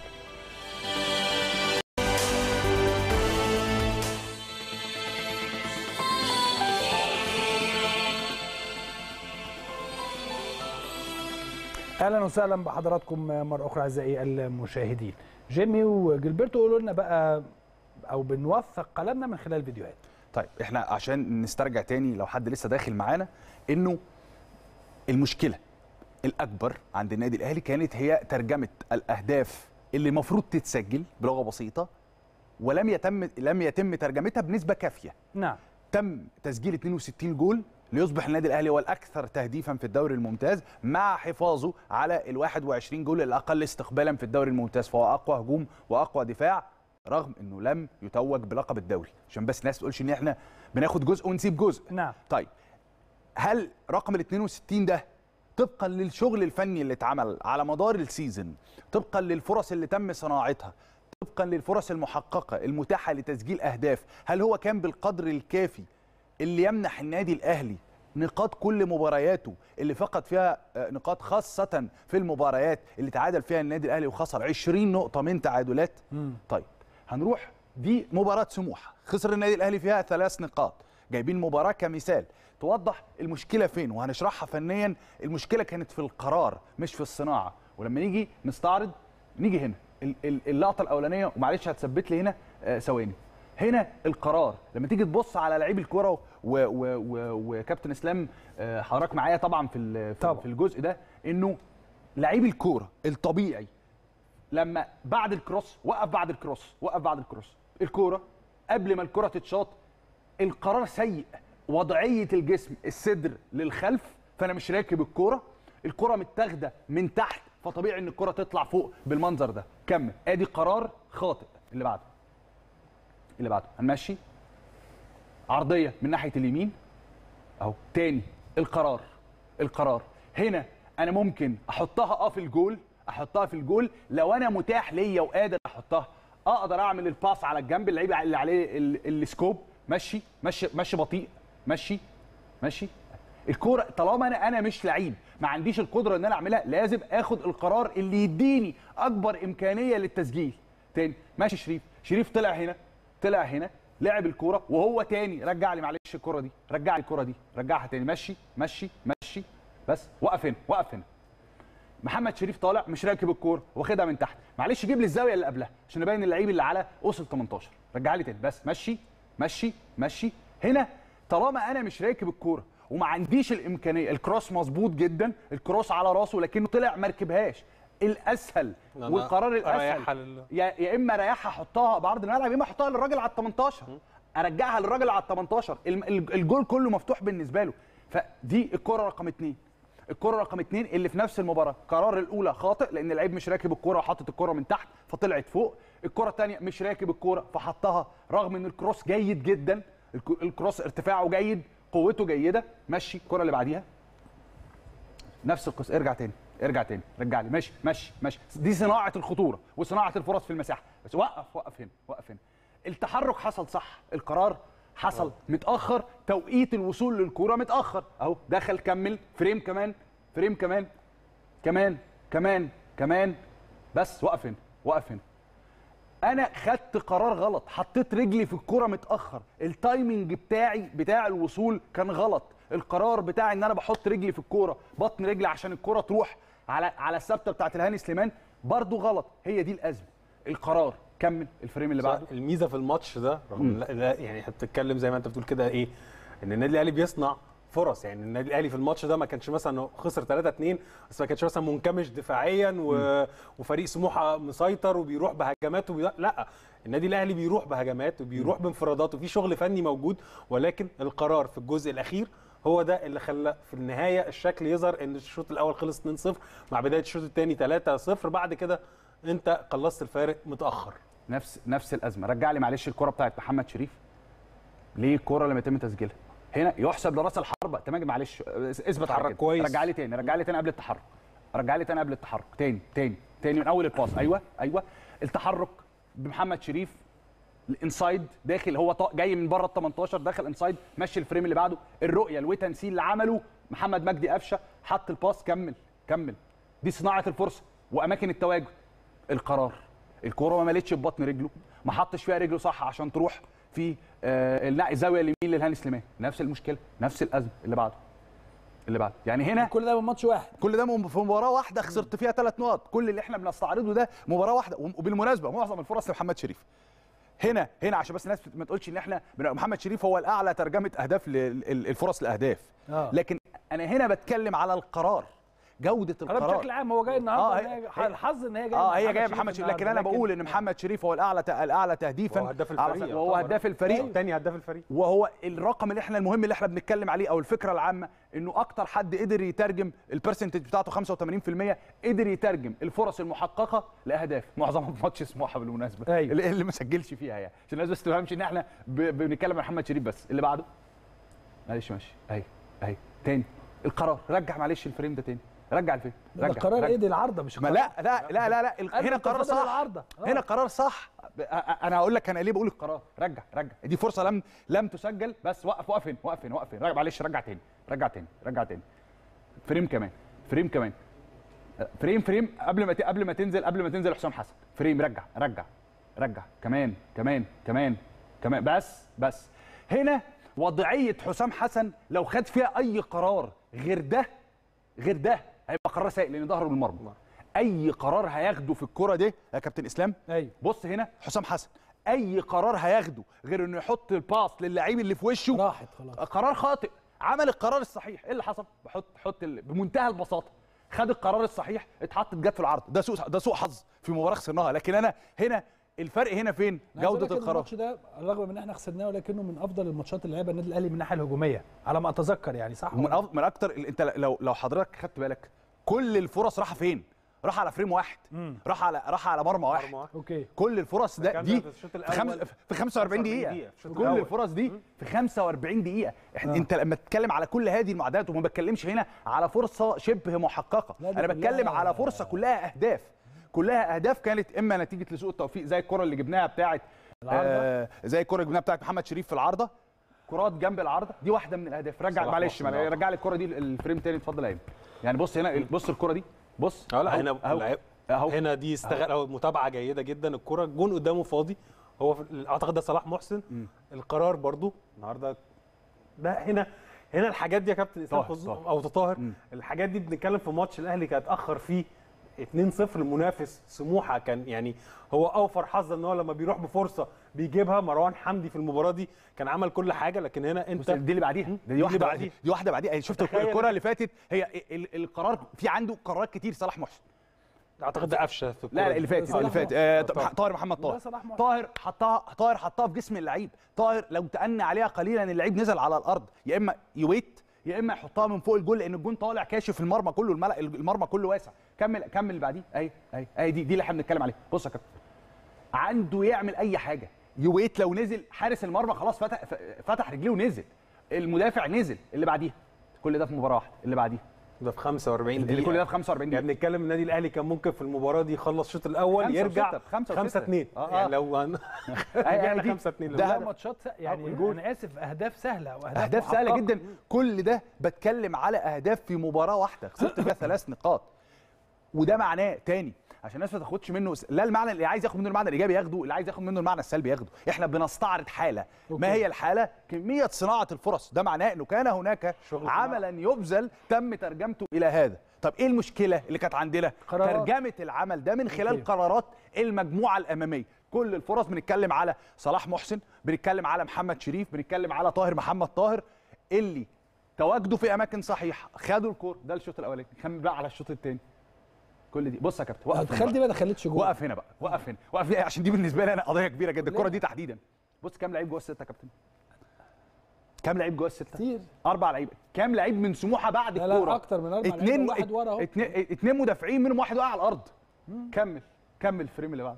اهلا وسهلا بحضراتكم مره اخرى اعزائي المشاهدين جيمي وجilberto قولوا لنا بقى او بنوثق كلامنا من خلال الفيديوهات طيب احنا عشان نسترجع تاني لو حد لسه داخل معانا انه المشكله الاكبر عند النادي الاهلي كانت هي ترجمه الاهداف اللي المفروض تتسجل بلغه بسيطه ولم يتم لم يتم ترجمتها بنسبه كافيه نعم تم تسجيل 62 جول ليصبح النادي الاهلي هو الاكثر تهديفا في الدوري الممتاز مع حفاظه على ال 21 جول الاقل استقبالا في الدوري الممتاز فهو اقوى هجوم واقوى دفاع رغم انه لم يتوج بلقب الدوري عشان بس الناس تقولش ان احنا بناخد جزء ونسيب جزء نعم طيب هل رقم ال 62 ده طبقا للشغل الفني اللي اتعمل على مدار السيزون طبقا للفرص اللي تم صناعتها طبقا للفرص المحققه المتاحه لتسجيل اهداف هل هو كان بالقدر الكافي اللي يمنح النادي الاهلي نقاط كل مبارياته اللي فقد فيها آه، نقاط خاصه في المباريات اللي تعادل فيها النادي الاهلي وخسر 20 نقطه من تعادلات طيب هنروح دي مباراه سموحه خسر النادي الاهلي فيها ثلاث نقاط جايبين مباراه كمثال توضح المشكله فين وهنشرحها فنيا المشكله كانت في القرار مش في الصناعه ولما نيجي نستعرض نيجي هنا ال- ال- اللقطه الاولانيه ومعلش هتثبت لي هنا آه، ثواني هنا القرار لما تيجي تبص على لعيب الكوره و- و- و- وكابتن اسلام آه، حضرتك معايا طبعا في ال- في في الجزء ده انه لعيب الكوره الطبيعي لما بعد الكروس وقف بعد الكروس وقف بعد الكروس الكوره قبل ما الكره تتشاط القرار سيء وضعيه الجسم الصدر للخلف فانا مش راكب الكوره الكره متاخده من تحت فطبيعي ان الكره تطلع فوق بالمنظر ده كمل ادي قرار خاطئ اللي بعده اللي بعده هنمشي عرضيه من ناحيه اليمين اهو تاني القرار القرار هنا انا ممكن احطها اه في الجول احطها في الجول لو انا متاح ليا وقادر احطها اقدر اعمل الباس على الجنب اللعيب اللي عليه ال- السكوب مشي مشي مشي بطيء مشي ماشي الكوره طالما انا انا مش لعيب ما عنديش القدره ان انا اعملها لازم اخد القرار اللي يديني اكبر امكانيه للتسجيل تاني ماشي شريف شريف طلع هنا طلع هنا لعب الكوره وهو تاني رجع لي معلش الكوره دي رجع لي الكوره دي رجعها تاني مشي مشي مشي بس وقف هنا وقف هنا محمد شريف طالع مش راكب الكوره واخدها من تحت معلش جيب لي الزاويه اللي قبلها عشان ابين اللعيب اللي على وصل 18 رجع لي تاني بس مشي مشي مشي هنا طالما انا مش راكب الكوره وما عنديش الامكانيه الكروس مظبوط جدا الكروس على راسه لكنه طلع ما ركبهاش الاسهل أنا والقرار أريحها الاسهل لل- يا يا اما اريحها احطها بعرض الملعب يا اما احطها للراجل على ال 18 ارجعها للراجل على ال 18 الم- ال- الجول كله مفتوح بالنسبه له فدي الكره رقم اثنين الكره رقم اثنين اللي في نفس المباراه قرار الاولى خاطئ لان اللعيب مش راكب الكره وحاطط الكره من تحت فطلعت فوق الكره الثانيه مش راكب الكره فحطها رغم ان الكروس جيد جدا الك- الكروس ارتفاعه جيد قوته جيده مشي الكره اللي بعديها نفس القصه ارجع تاني ارجع تاني رجع لي ماشي ماشي ماشي دي صناعه الخطوره وصناعه الفرص في المساحه بس وقف وقف هنا وقف هنا التحرك حصل صح القرار حصل متاخر توقيت الوصول للكوره متاخر اهو دخل كمل فريم كمان فريم كمان كمان كمان كمان بس وقف هنا وقف هنا انا خدت قرار غلط حطيت رجلي في الكوره متاخر التايمنج بتاعي بتاع الوصول كان غلط القرار بتاعي ان انا بحط رجلي في الكوره بطن رجلي عشان الكوره تروح على على الثابته بتاعت الهاني سليمان برضو غلط هي دي الازمه القرار كمل الفريم اللي بعده الميزه في الماتش ده رغم مم. لا لا يعني احنا بتتكلم زي ما انت بتقول كده ايه ان النادي الاهلي بيصنع فرص يعني النادي الاهلي في الماتش ده ما كانش مثلا خسر 3 2 بس ما كانش مثلا منكمش دفاعيا و... وفريق سموحه مسيطر وبيروح بهجمات وبي... لا النادي الاهلي بيروح بهجمات وبيروح بانفرادات وفي شغل فني موجود ولكن القرار في الجزء الاخير هو ده اللي خلى في النهايه الشكل يظهر ان الشوط الاول خلص 2-0 مع بدايه الشوط الثاني 3-0 بعد كده انت قلصت الفارق متاخر نفس نفس الازمه رجع لي معلش الكره بتاعت محمد شريف ليه الكره لما يتم تسجيلها هنا يحسب لراس الحربه تمام معلش اثبت اتحرك على كده. كويس. رجع لي تاني رجع لي تاني قبل التحرك رجع لي تاني قبل التحرك تاني تاني تاني من اول الباص ايوه ايوه التحرك بمحمد شريف الانسايد داخل هو طا- جاي من بره ال 18 داخل انسايد مشي الفريم اللي بعده الرؤيه الوتنسيل اللي عمله محمد مجدي قفشه حط الباس كمل كمل دي صناعه الفرصه واماكن التواجد القرار الكوره ما مالتش ببطن رجله ما حطش فيها رجله صح عشان تروح في آه النا- الزاويه اليمين للهاني سليمان نفس المشكله نفس الازمه اللي بعده اللي بعده يعني هنا كل ده من ماتش واحد كل ده من- في مباراه واحده خسرت فيها ثلاث نقط كل اللي احنا بنستعرضه ده مباراه واحده وبالمناسبه معظم الفرص لمحمد شريف هنا هنا عشان بس الناس ما تقولش ان احنا بن- محمد شريف هو الاعلى ترجمه اهداف للفرص لاهداف آه. لكن انا هنا بتكلم على القرار جوده قرار القرار بشكل عام هو جاي النهارده آه، إن هي- هي- الحظ ان هي جايه اه من هي جايه شريف محمد شريف لكن انا النهاردة. بقول ان محمد شريف هو الاعلى الاعلى تهديفا وهو هداف على- الفريق وهو يعتبر. هداف الفريق تاني هداف الفريق وهو الرقم اللي احنا المهم اللي احنا بنتكلم عليه او الفكره العامه انه اكتر حد قدر يترجم البرسنتج بتاعته 85% قدر يترجم الفرص المحققه لاهداف معظمها في ماتش سموحه بالمناسبه أيوة. اللي, اللي ما سجلش فيها يعني عشان الناس بس تفهمش ان احنا ب- بنتكلم عن محمد شريف بس اللي بعده معلش ماشي اهي اهي تاني القرار رجع معلش الفريم ده تاني رجع الفريم ده رجع القرار رجع. ايه دي العارضه مش ما القرار. لا لا لا لا, لا. ال- أنا هنا كنت قرار بفضل صح العارضة. آه. هنا قرار صح ب- أ- أ- انا هقول لك انا ليه بقول القرار رجع رجع دي فرصه لم لم تسجل بس وقف وقف هنا وقف هنا وقف هنا رجع معلش رجع تاني رجع تاني رجع تاني فريم كمان فريم كمان فريم فريم قبل ما ت- قبل ما تنزل قبل ما تنزل حسام حسن فريم رجع رجع رجع كمان كمان كمان كمان بس بس هنا وضعيه حسام حسن لو خد فيها اي قرار غير ده غير ده هيبقى قرار سيء لان ظهره بالمرمى اي قرار هياخده في الكره دي يا كابتن اسلام ايوه بص هنا حسام حسن اي قرار هياخده غير انه يحط الباس للعيب اللي في وشه راحت خلاص قرار خاطئ عمل القرار الصحيح ايه اللي حصل بحط حط ال... بمنتهى البساطه خد القرار الصحيح اتحطت جت في العرض ده سوء ده سوء حظ في مباراه خسرناها لكن انا هنا الفرق هنا فين أنا عايز أقول جوده لك إن القرار الماتش ده رغم ان احنا خسرناه ولكنه من افضل الماتشات اللي لعبها النادي الاهلي من الناحيه الهجوميه على ما اتذكر يعني صح من ولا؟ أف... من اكتر ال- انت لو لو حضرتك خدت بالك كل الفرص راح فين راح على فريم واحد راح على راح على مرمى واحد اوكي كل الفرص ده الكلام دي ده في الشوط في, خمس الأول. في 45 45 دقيقة, دقيقة في الشوط كل الأول. الفرص دي في 45 دقيقة احنا آه. انت لما تتكلم على كل هذه المعدات وما بتكلمش هنا على فرصة شبه محققة لا، دي انا بتكلم كلها- على فرصة كلها اهداف كلها اهداف كانت اما نتيجة لسوء التوفيق زي الكرة اللي جبناها بتاعت العارضة. آه زي الكرة اللي جبناها بتاعت محمد شريف في العارضة كرات جنب العارضة دي واحدة من الاهداف رجع صلاح معلش محسن معلش، العارضة. رجع لي الكرة دي الفريم تاني اتفضل يا ايمن يعني بص هنا بص الكرة دي بص اه لا أهو، هنا أهو، لعيب- اهو هنا دي استغل أو متابعه جيده جدا الكره الجون قدامه فاضي هو في اعتقد ده صلاح محسن القرار برضو النهارده ده هنا هنا الحاجات دي يا كابتن اسلام طاهر، خصوصا طاهر. او طاهر مم. الحاجات دي بنتكلم في ماتش الاهلي كان اتاخر فيه 2-0 المنافس سموحه كان يعني هو اوفر حظا ان هو لما بيروح بفرصه بيجيبها مروان حمدي في المباراه دي كان عمل كل حاجه لكن هنا بص انت دي اللي بعديها دي, اللي دي واحده بعديها. بعديها دي واحده بعديها شفت تخيل الكره اللي فاتت هي ال- القرار في عنده قرارات كتير صلاح محسن اعتقد ده قفشه في لا لا اللي فات اللي فات آه، طاهر محمد ده طاهر صلاح محسن. طاهر حطها طاهر حطها في جسم اللعيب طاهر لو تأنى عليها قليلا اللعيب نزل على الارض يا اما يويت يا اما يحطها من فوق الجول لان الجون طالع كاشف المرمى كله الملأ المرمى كله واسع كمل كمل اللي بعديه اهي اهي اهي دي دي اللي احنا بنتكلم عليها بص يا كابتن عنده يعمل اي حاجه يويت لو نزل حارس المرمى خلاص فتح فتح رجليه ونزل المدافع نزل اللي بعديها كل ده في مباراه واحده اللي بعديها ده في 45 اللي دقيقه كل ده في 45 يعني بنتكلم النادي الاهلي كان ممكن في المباراه دي يخلص الشوط الاول خمسة يرجع وستة، خمسة 5 وستة. 2 آه، آه. يعني لو هن- رجعنا 5 2 ده ماتشات س- يعني والجول. انا اسف اهداف سهله واهداف اهداف سهله محققة. جدا كل ده بتكلم على اهداف في مباراه واحده خسرت فيها ثلاث نقاط وده معناه تاني عشان الناس ما تاخدش منه لا المعنى اللي عايز ياخد منه المعنى الايجابي ياخده اللي عايز ياخد منه المعنى السلبي ياخده احنا بنستعرض حاله أوكي. ما هي الحاله كميه صناعه الفرص ده معناه انه كان هناك عملا يبذل تم ترجمته الى هذا طب ايه المشكله اللي كانت عندنا قرارات. ترجمه العمل ده من خلال أوكي. قرارات المجموعه الاماميه كل الفرص بنتكلم على صلاح محسن بنتكلم على محمد شريف بنتكلم على طاهر محمد طاهر اللي تواجدوا في اماكن صحيحه خدوا الكور ده الشوط الاولاني كمل بقى على الشوط الثاني كل دي بص يا كابتن وقف هنا تخيل دي بقى. ما دخلتش جول وقف هنا بقى وقف هنا وقف هنا عشان دي بالنسبه لي انا قضيه كبيره جدا الكره دي تحديدا بص كام لعيب جوه السته يا كابتن كام لعيب جوه السته كتير اربع لعيبه كام لعيب من سموحه بعد لا لا الكوره اكتر من اربع لعيبة، اتنين واحد ورا اهو اتنين اتنين مدافعين منهم واحد واقع على الارض كمل كمل الفريم اللي بعده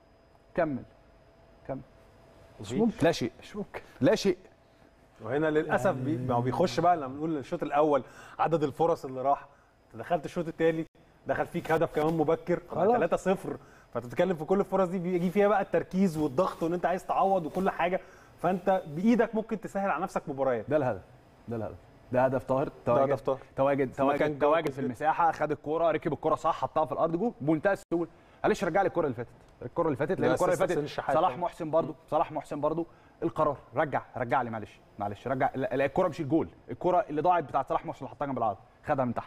كمل كمل مش ممكن لا شيء مش ممكن لا شيء وهنا للاسف بي... ما هو بيخش بقى لما بنقول الشوط الاول عدد الفرص اللي راح أنت دخلت الشوط الثاني دخل فيك هدف كمان مبكر خلاص. 3 0 فانت بتتكلم في كل الفرص دي بيجي فيها بقى التركيز والضغط وان انت عايز تعوض وكل حاجه فانت بايدك ممكن تسهل على نفسك مباريات ده الهدف ده الهدف ده هدف طاهر ده تواجد هدف طاهر. تواجد في مكان تواجد جوه تواجد في الجزء. المساحه خد الكوره ركب الكوره صح حطها في الارض جول بمنتهى السهوله معلش رجع لي الكوره اللي فاتت الكوره اللي فاتت لان ده الكوره اللي أساس حسين فاتت الشحات صلاح طبعا. محسن برضو صلاح محسن برضو القرار رجع رجع لي معلش معلش رجع لا، لا، الكوره مش الجول الكوره اللي ضاعت بتاعت صلاح محسن اللي حطها جنب العرض خدها من تحت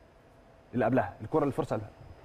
اللي قبلها الكوره اللي الفرصه اللي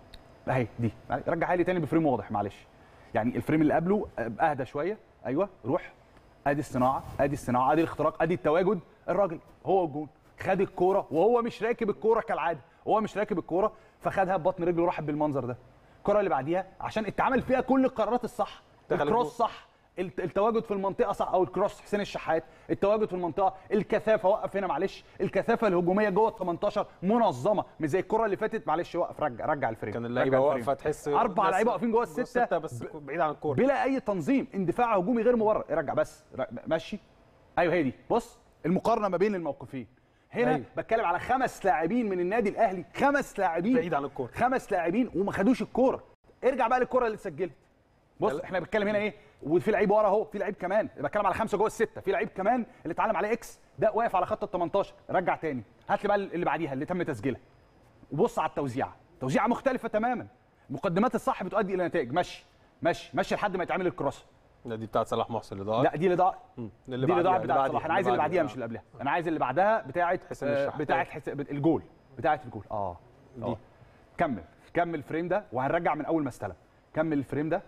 اهي دي معلش، رجعها لي تاني بفريم واضح معلش يعني الفريم اللي قبله اهدى شويه ايوه روح ادي الصناعه ادي الصناعه ادي الاختراق ادي التواجد الراجل هو الجون خد الكوره وهو مش راكب الكوره كالعاده هو مش راكب الكوره فخدها ببطن رجله وراحت بالمنظر ده الكره اللي بعديها عشان اتعمل فيها كل القرارات الصح دخل الكروس الجون. صح الت- التواجد في المنطقه صح او الكروس حسين الشحات التواجد في المنطقه الكثافه وقف هنا معلش الكثافه الهجوميه جوه ال 18 منظمه مش زي الكره اللي فاتت معلش وقف رجع رجع الفريم كان رجع اللعيبه الفريم. واقفه تحس اربع ناس لعيبه واقفين جوه السته بس بعيد عن الكوره بلا اي تنظيم اندفاع هجومي غير مبرر ارجع بس ر- ماشي ايوه هي دي بص المقارنه ما بين الموقفين هنا أيوة. أيوه. بتكلم على خمس لاعبين من النادي الاهلي خمس لاعبين بعيد عن الكوره خمس لاعبين وما خدوش الكوره ارجع بقى للكوره اللي اتسجلت بص لا. احنا بنتكلم هنا ايه وفي لعيب ورا اهو في لعيب كمان بتكلم على خمسه جوه السته في لعيب كمان اللي اتعلم عليه اكس ده واقف على خط ال 18 رجع تاني هات لي بقى اللي بعديها اللي تم تسجيلها وبص على التوزيعه توزيعه مختلفه تماما المقدمات الصح بتؤدي الى نتائج مشي مشي مشي لحد ما يتعمل الكروس لا دي بتاعت صلاح محسن اللي ضاعت لا دي اللي ضاع مم. دي اللي ضاعت بتاعت صلاح انا عايز اللي بعديها مش آه. اللي قبلها انا عايز اللي بعدها بتاعت حسين آه، الشحات. بتاعت حس... بت- الجول بتاعت الجول اه دي. دي كمل كمل الفريم ده وهنرجع من اول ما استلم كمل الفريم ده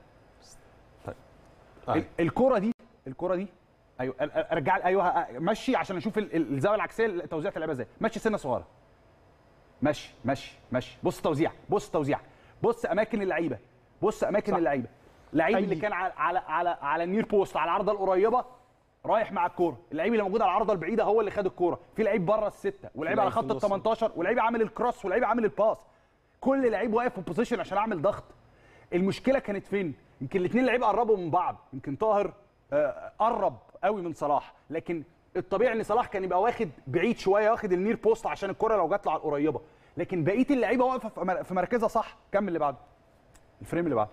آه. ال- الكرة دي الكرة دي ايوه ال- ال- ارجع ايوه ه- مشي عشان اشوف ال- ال- الزاويه العكسيه توزيع اللعيبه ازاي مشي سنه صغيره مشي مشي مشي بص توزيع بص توزيع بص اماكن اللعيبه بص اماكن صح. اللعيبه لعيب أي- اللي كان على على على, على النير بوست على العارضه القريبه رايح مع الكوره اللعيب اللي موجود على العارضه البعيده هو اللي خد الكوره في لعيب بره السته ولعيب على لعيب في خط ال النص. 18 ولعيب عامل الكروس ولعيب عامل الباس كل لعيب واقف في بوزيشن عشان اعمل ضغط المشكله كانت فين يمكن الاثنين لعيبه قربوا من بعض يمكن طاهر آه، قرب قوي من صلاح لكن الطبيعي ان صلاح كان يبقى واخد بعيد شويه واخد النير بوست عشان الكره لو جات له على القريبه لكن بقيه اللعيبه واقفه في مر- في مركزها صح كمل اللي بعده الفريم اللي بعده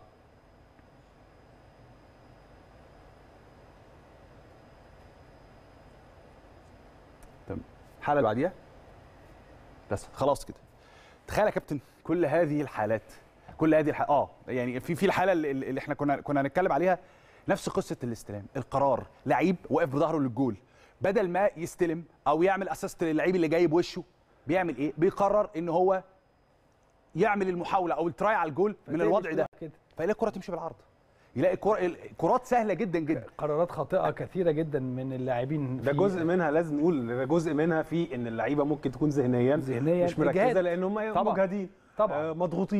تمام الحاله اللي بعديها بس خلاص كده تخيل يا كابتن كل هذه الحالات كل هذه الحالات اه يعني في في الحاله اللي, اللي احنا كنا كنا هنتكلم عليها نفس قصه الاستلام القرار لعيب واقف بظهره للجول بدل ما يستلم او يعمل اسيست للعيب اللي جاي بوشه بيعمل ايه بيقرر ان هو يعمل المحاوله او التراي على الجول من فتلاقي الوضع ده مفتوح كده. فيلاقي الكره تمشي بالعرض يلاقي الكرة- الكرات سهله جدا جدا قرارات خاطئه كثيره جدا من اللاعبين ده في- جزء منها لازم نقول ده جزء منها في ان اللعيبه ممكن تكون ذهنيا ذهنيا مش مركزه إجهاد. لان هم طبعاً. مجهدين طبعاً. آه، مضغوطين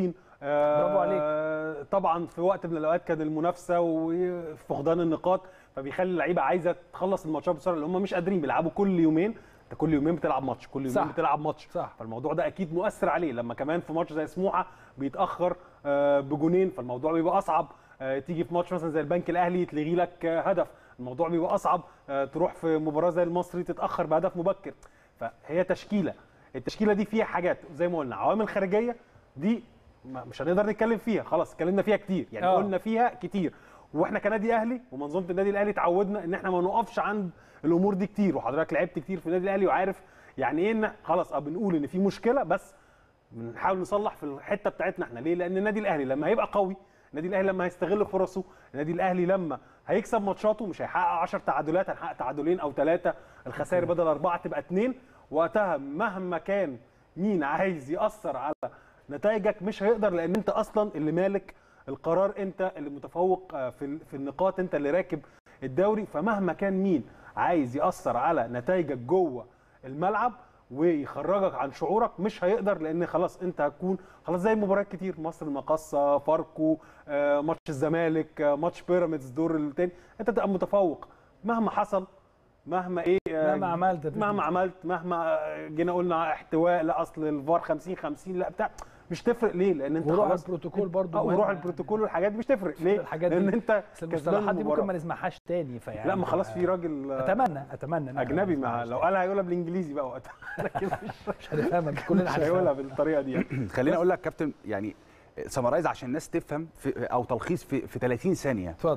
آه، برافو عليك. طبعا في وقت من الاوقات كان المنافسه وفقدان النقاط فبيخلي اللعيبه عايزه تخلص الماتشات بسرعه لان هم مش قادرين بيلعبوا كل يومين انت كل يومين بتلعب ماتش كل يومين صح. بتلعب ماتش صح. فالموضوع ده اكيد مؤثر عليه لما كمان في ماتش زي سموحه بيتاخر آه، بجونين فالموضوع بيبقى اصعب آه، تيجي في ماتش مثلا زي البنك الاهلي يتلغي لك آه، هدف الموضوع بيبقى اصعب آه، تروح في مباراه زي المصري تتاخر بهدف مبكر فهي تشكيله التشكيله دي فيها حاجات زي ما قلنا عوامل خارجيه دي ما- مش هنقدر نتكلم فيها خلاص اتكلمنا فيها كتير يعني آه. قلنا فيها كتير واحنا كنادي اهلي ومنظومه النادي الاهلي اتعودنا ان احنا ما نقفش عند الامور دي كتير وحضرتك لعبت كتير في النادي الاهلي وعارف يعني ايه ان خلاص اه بنقول ان في مشكله بس بنحاول نصلح في الحته بتاعتنا احنا ليه لان النادي الاهلي لما هيبقى قوي النادي الاهلي لما هيستغل فرصه النادي الاهلي لما هيكسب ماتشاته مش هيحقق 10 تعادلات هنحقق تعادلين او ثلاثه الخسائر بدل اربعه تبقى اثنين وقتها مهما كان مين عايز ياثر على نتائجك مش هيقدر لان انت اصلا اللي مالك القرار انت اللي متفوق آه، في ال- في النقاط انت اللي راكب الدوري فمهما كان مين عايز ياثر على نتائجك جوه الملعب ويخرجك عن شعورك مش هيقدر لان خلاص انت هتكون خلاص زي مباريات كتير مصر المقاصه فاركو آه، ماتش الزمالك آه، ماتش بيراميدز دور التاني انت تبقى متفوق مهما حصل مهما ايه آه، مهما عملت مفيش مهما عملت مهما جينا قلنا احتواء لا اصل الفار 50 50 لا بتاع مش تفرق ليه لان انت وروح خلاص البروتوكول برضو اه مهم وروح يعني. البروتوكول والحاجات دي مش تفرق ليه الحاجات دي لان انت بس كسبان المصطلحات دي ممكن المباراة. ما نسمعهاش تاني فيعني لا ما خلاص في راجل آه، اتمنى اتمنى إن إحنا اجنبي ما مع نسمعهاش لو قالها هيقولها بالانجليزي بقى وقتها لكن مش هنفهمها كلنا مش هنفهمها. هيقولها بالطريقه دي يعني. خليني اقول لك كابتن يعني سمرايز عشان الناس تفهم في او تلخيص في, في 30 ثانيه اتفضل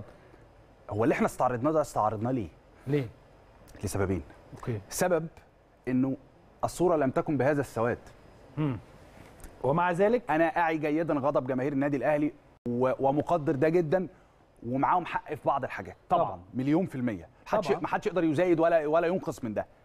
هو اللي احنا استعرضناه ده استعرضناه ليه؟ ليه؟ لسببين اوكي سبب انه الصوره لم تكن بهذا السواد مم. ومع ذلك انا اعي جيدا غضب جماهير النادي الاهلي و- ومقدر ده جدا ومعاهم حق في بعض الحاجات طبعا, طبعاً. مليون في الميه محدش طبعاً. محدش يقدر يزايد ولا ولا ينقص من ده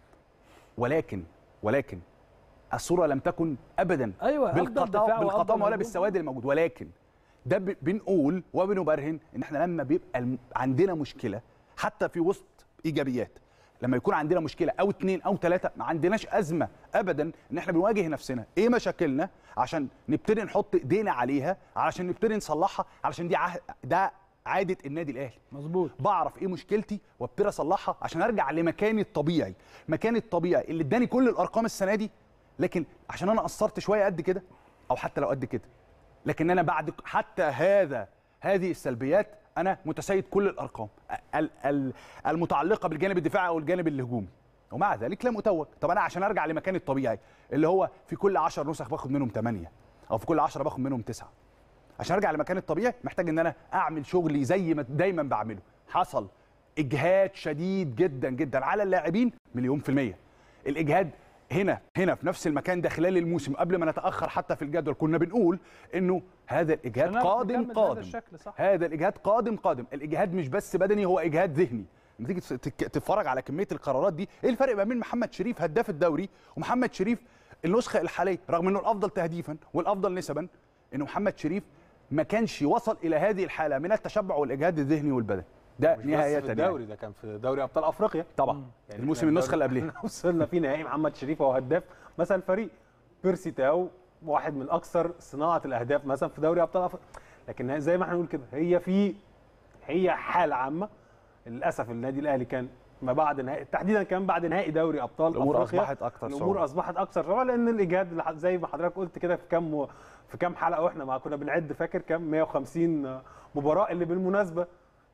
ولكن ولكن الصوره لم تكن ابدا أيوة، أفضل دفاع بالقطام وأفضل بالقطام ولا هجوم. بالسواد الموجود ولكن ده ب- بنقول وبنبرهن ان احنا لما بيبقى الم- عندنا مشكله حتى في وسط ايجابيات لما يكون عندنا مشكله او اتنين او ثلاثه ما عندناش ازمه ابدا ان احنا بنواجه نفسنا ايه مشاكلنا عشان نبتدي نحط ايدينا عليها علشان نبتدي نصلحها علشان دي عه... ده عاده النادي الاهلي مظبوط بعرف ايه مشكلتي وابتدي اصلحها عشان ارجع لمكاني الطبيعي مكاني الطبيعي اللي اداني كل الارقام السنه دي لكن عشان انا قصرت شويه قد كده او حتى لو قد كده لكن انا بعد حتى هذا هذه السلبيات انا متسيد كل الارقام ال- ال- المتعلقه بالجانب الدفاعي او الجانب الهجومي ومع ذلك لم اتوج طب انا عشان ارجع لمكاني الطبيعي اللي هو في كل 10 نسخ باخد منهم 8 او في كل 10 باخد منهم 9 عشان ارجع لمكاني الطبيعي محتاج ان انا اعمل شغلي زي ما دايما بعمله حصل اجهاد شديد جدا جدا على اللاعبين مليون في الميه الاجهاد هنا هنا في نفس المكان ده خلال الموسم قبل ما نتاخر حتى في الجدول كنا بنقول انه هذا الاجهاد عشان نعرف قادم نكمل بهذا قادم الشكل، صح. هذا الاجهاد قادم قادم الاجهاد مش بس بدني هو اجهاد ذهني لما تيجي تتك- تتفرج على كميه القرارات دي ايه الفرق ما بين محمد شريف هداف الدوري ومحمد شريف النسخه الحاليه رغم انه الافضل تهديفا والافضل نسبا انه محمد شريف ما كانش وصل الى هذه الحاله من التشبع والاجهاد الذهني والبدني ده مش نهايه بس في الدوري ده كان في دوري ابطال افريقيا طبعا يعني الموسم إحنا النسخه اللي الدوري- قبلها إحنا وصلنا في نهائي محمد شريف هو هداف مثلا الفريق بيرسي تاو واحد من اكثر صناعه الاهداف مثلا في دوري ابطال افريقيا لكن زي ما احنا نقول كده هي في هي حاله عامه للاسف النادي الاهلي كان ما بعد نهائي تحديدا كان بعد نهائي دوري ابطال الأمور افريقيا أصبحت أكثر الامور صعوبة. اصبحت اكثر صعوبه لان الاجهاد اللي ح- زي ما حضرتك قلت كده في كام في كام حلقه واحنا ما كنا بنعد فاكر كام 150 مباراه اللي بالمناسبه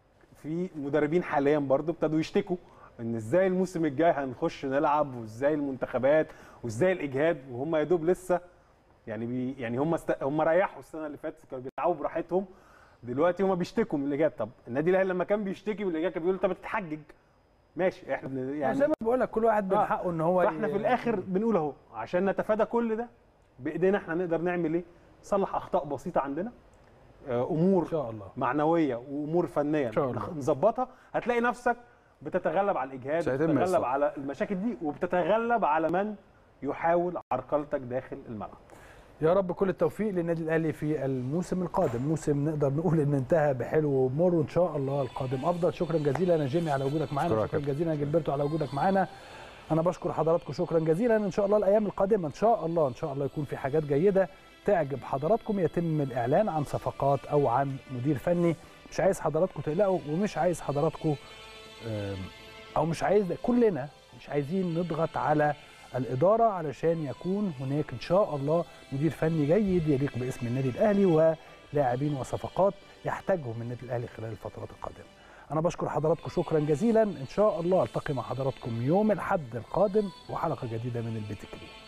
في مدربين حاليا برضو ابتدوا يشتكوا ان ازاي الموسم الجاي هنخش نلعب وازاي المنتخبات وازاي الاجهاد وهم يا دوب لسه يعني بي يعني هم است... هم ريحوا السنه اللي فاتت كانوا بيلعبوا براحتهم دلوقتي هم بيشتكوا من الاجهاد طب النادي الاهلي لما كان بيشتكي من الاجهاد كان بيقول انت بتتحجج ماشي احنا بن... يعني يعني زي ما بقول لك كل واحد من آه. حقه ان هو فاحنا ي- في الاخر بنقول اهو عشان نتفادى كل ده بايدينا احنا نقدر نعمل ايه؟ نصلح اخطاء بسيطه عندنا آه، امور ان شاء الله معنويه وامور فنيه شاء الله. نظبطها هتلاقي نفسك بتتغلب على الاجهاد سيتم بتتغلب الصبر. على المشاكل دي وبتتغلب على من يحاول عرقلتك داخل الملعب يا رب كل التوفيق للنادي الاهلي في الموسم القادم موسم نقدر نقول ان انتهى بحلو ومر وان شاء الله القادم افضل شكرا جزيلا يا جيمي على وجودك معانا شكرا شكرا كابتن. جزيلا يا جilberto على وجودك معانا انا بشكر حضراتكم شكرا جزيلا ان شاء الله الايام القادمه ان شاء الله ان شاء الله يكون في حاجات جيده تعجب حضراتكم يتم الاعلان عن صفقات او عن مدير فني مش عايز حضراتكم تقلقوا ومش عايز حضراتكم آم، او مش عايز كلنا مش عايزين نضغط على الاداره علشان يكون هناك ان شاء الله مدير فني جيد يليق باسم النادي الاهلي ولاعبين وصفقات يحتاجهم النادي الاهلي خلال الفترات القادمه. انا بشكر حضراتكم شكرا جزيلا ان شاء الله التقي مع حضراتكم يوم الاحد القادم وحلقه جديده من البيت الكبير.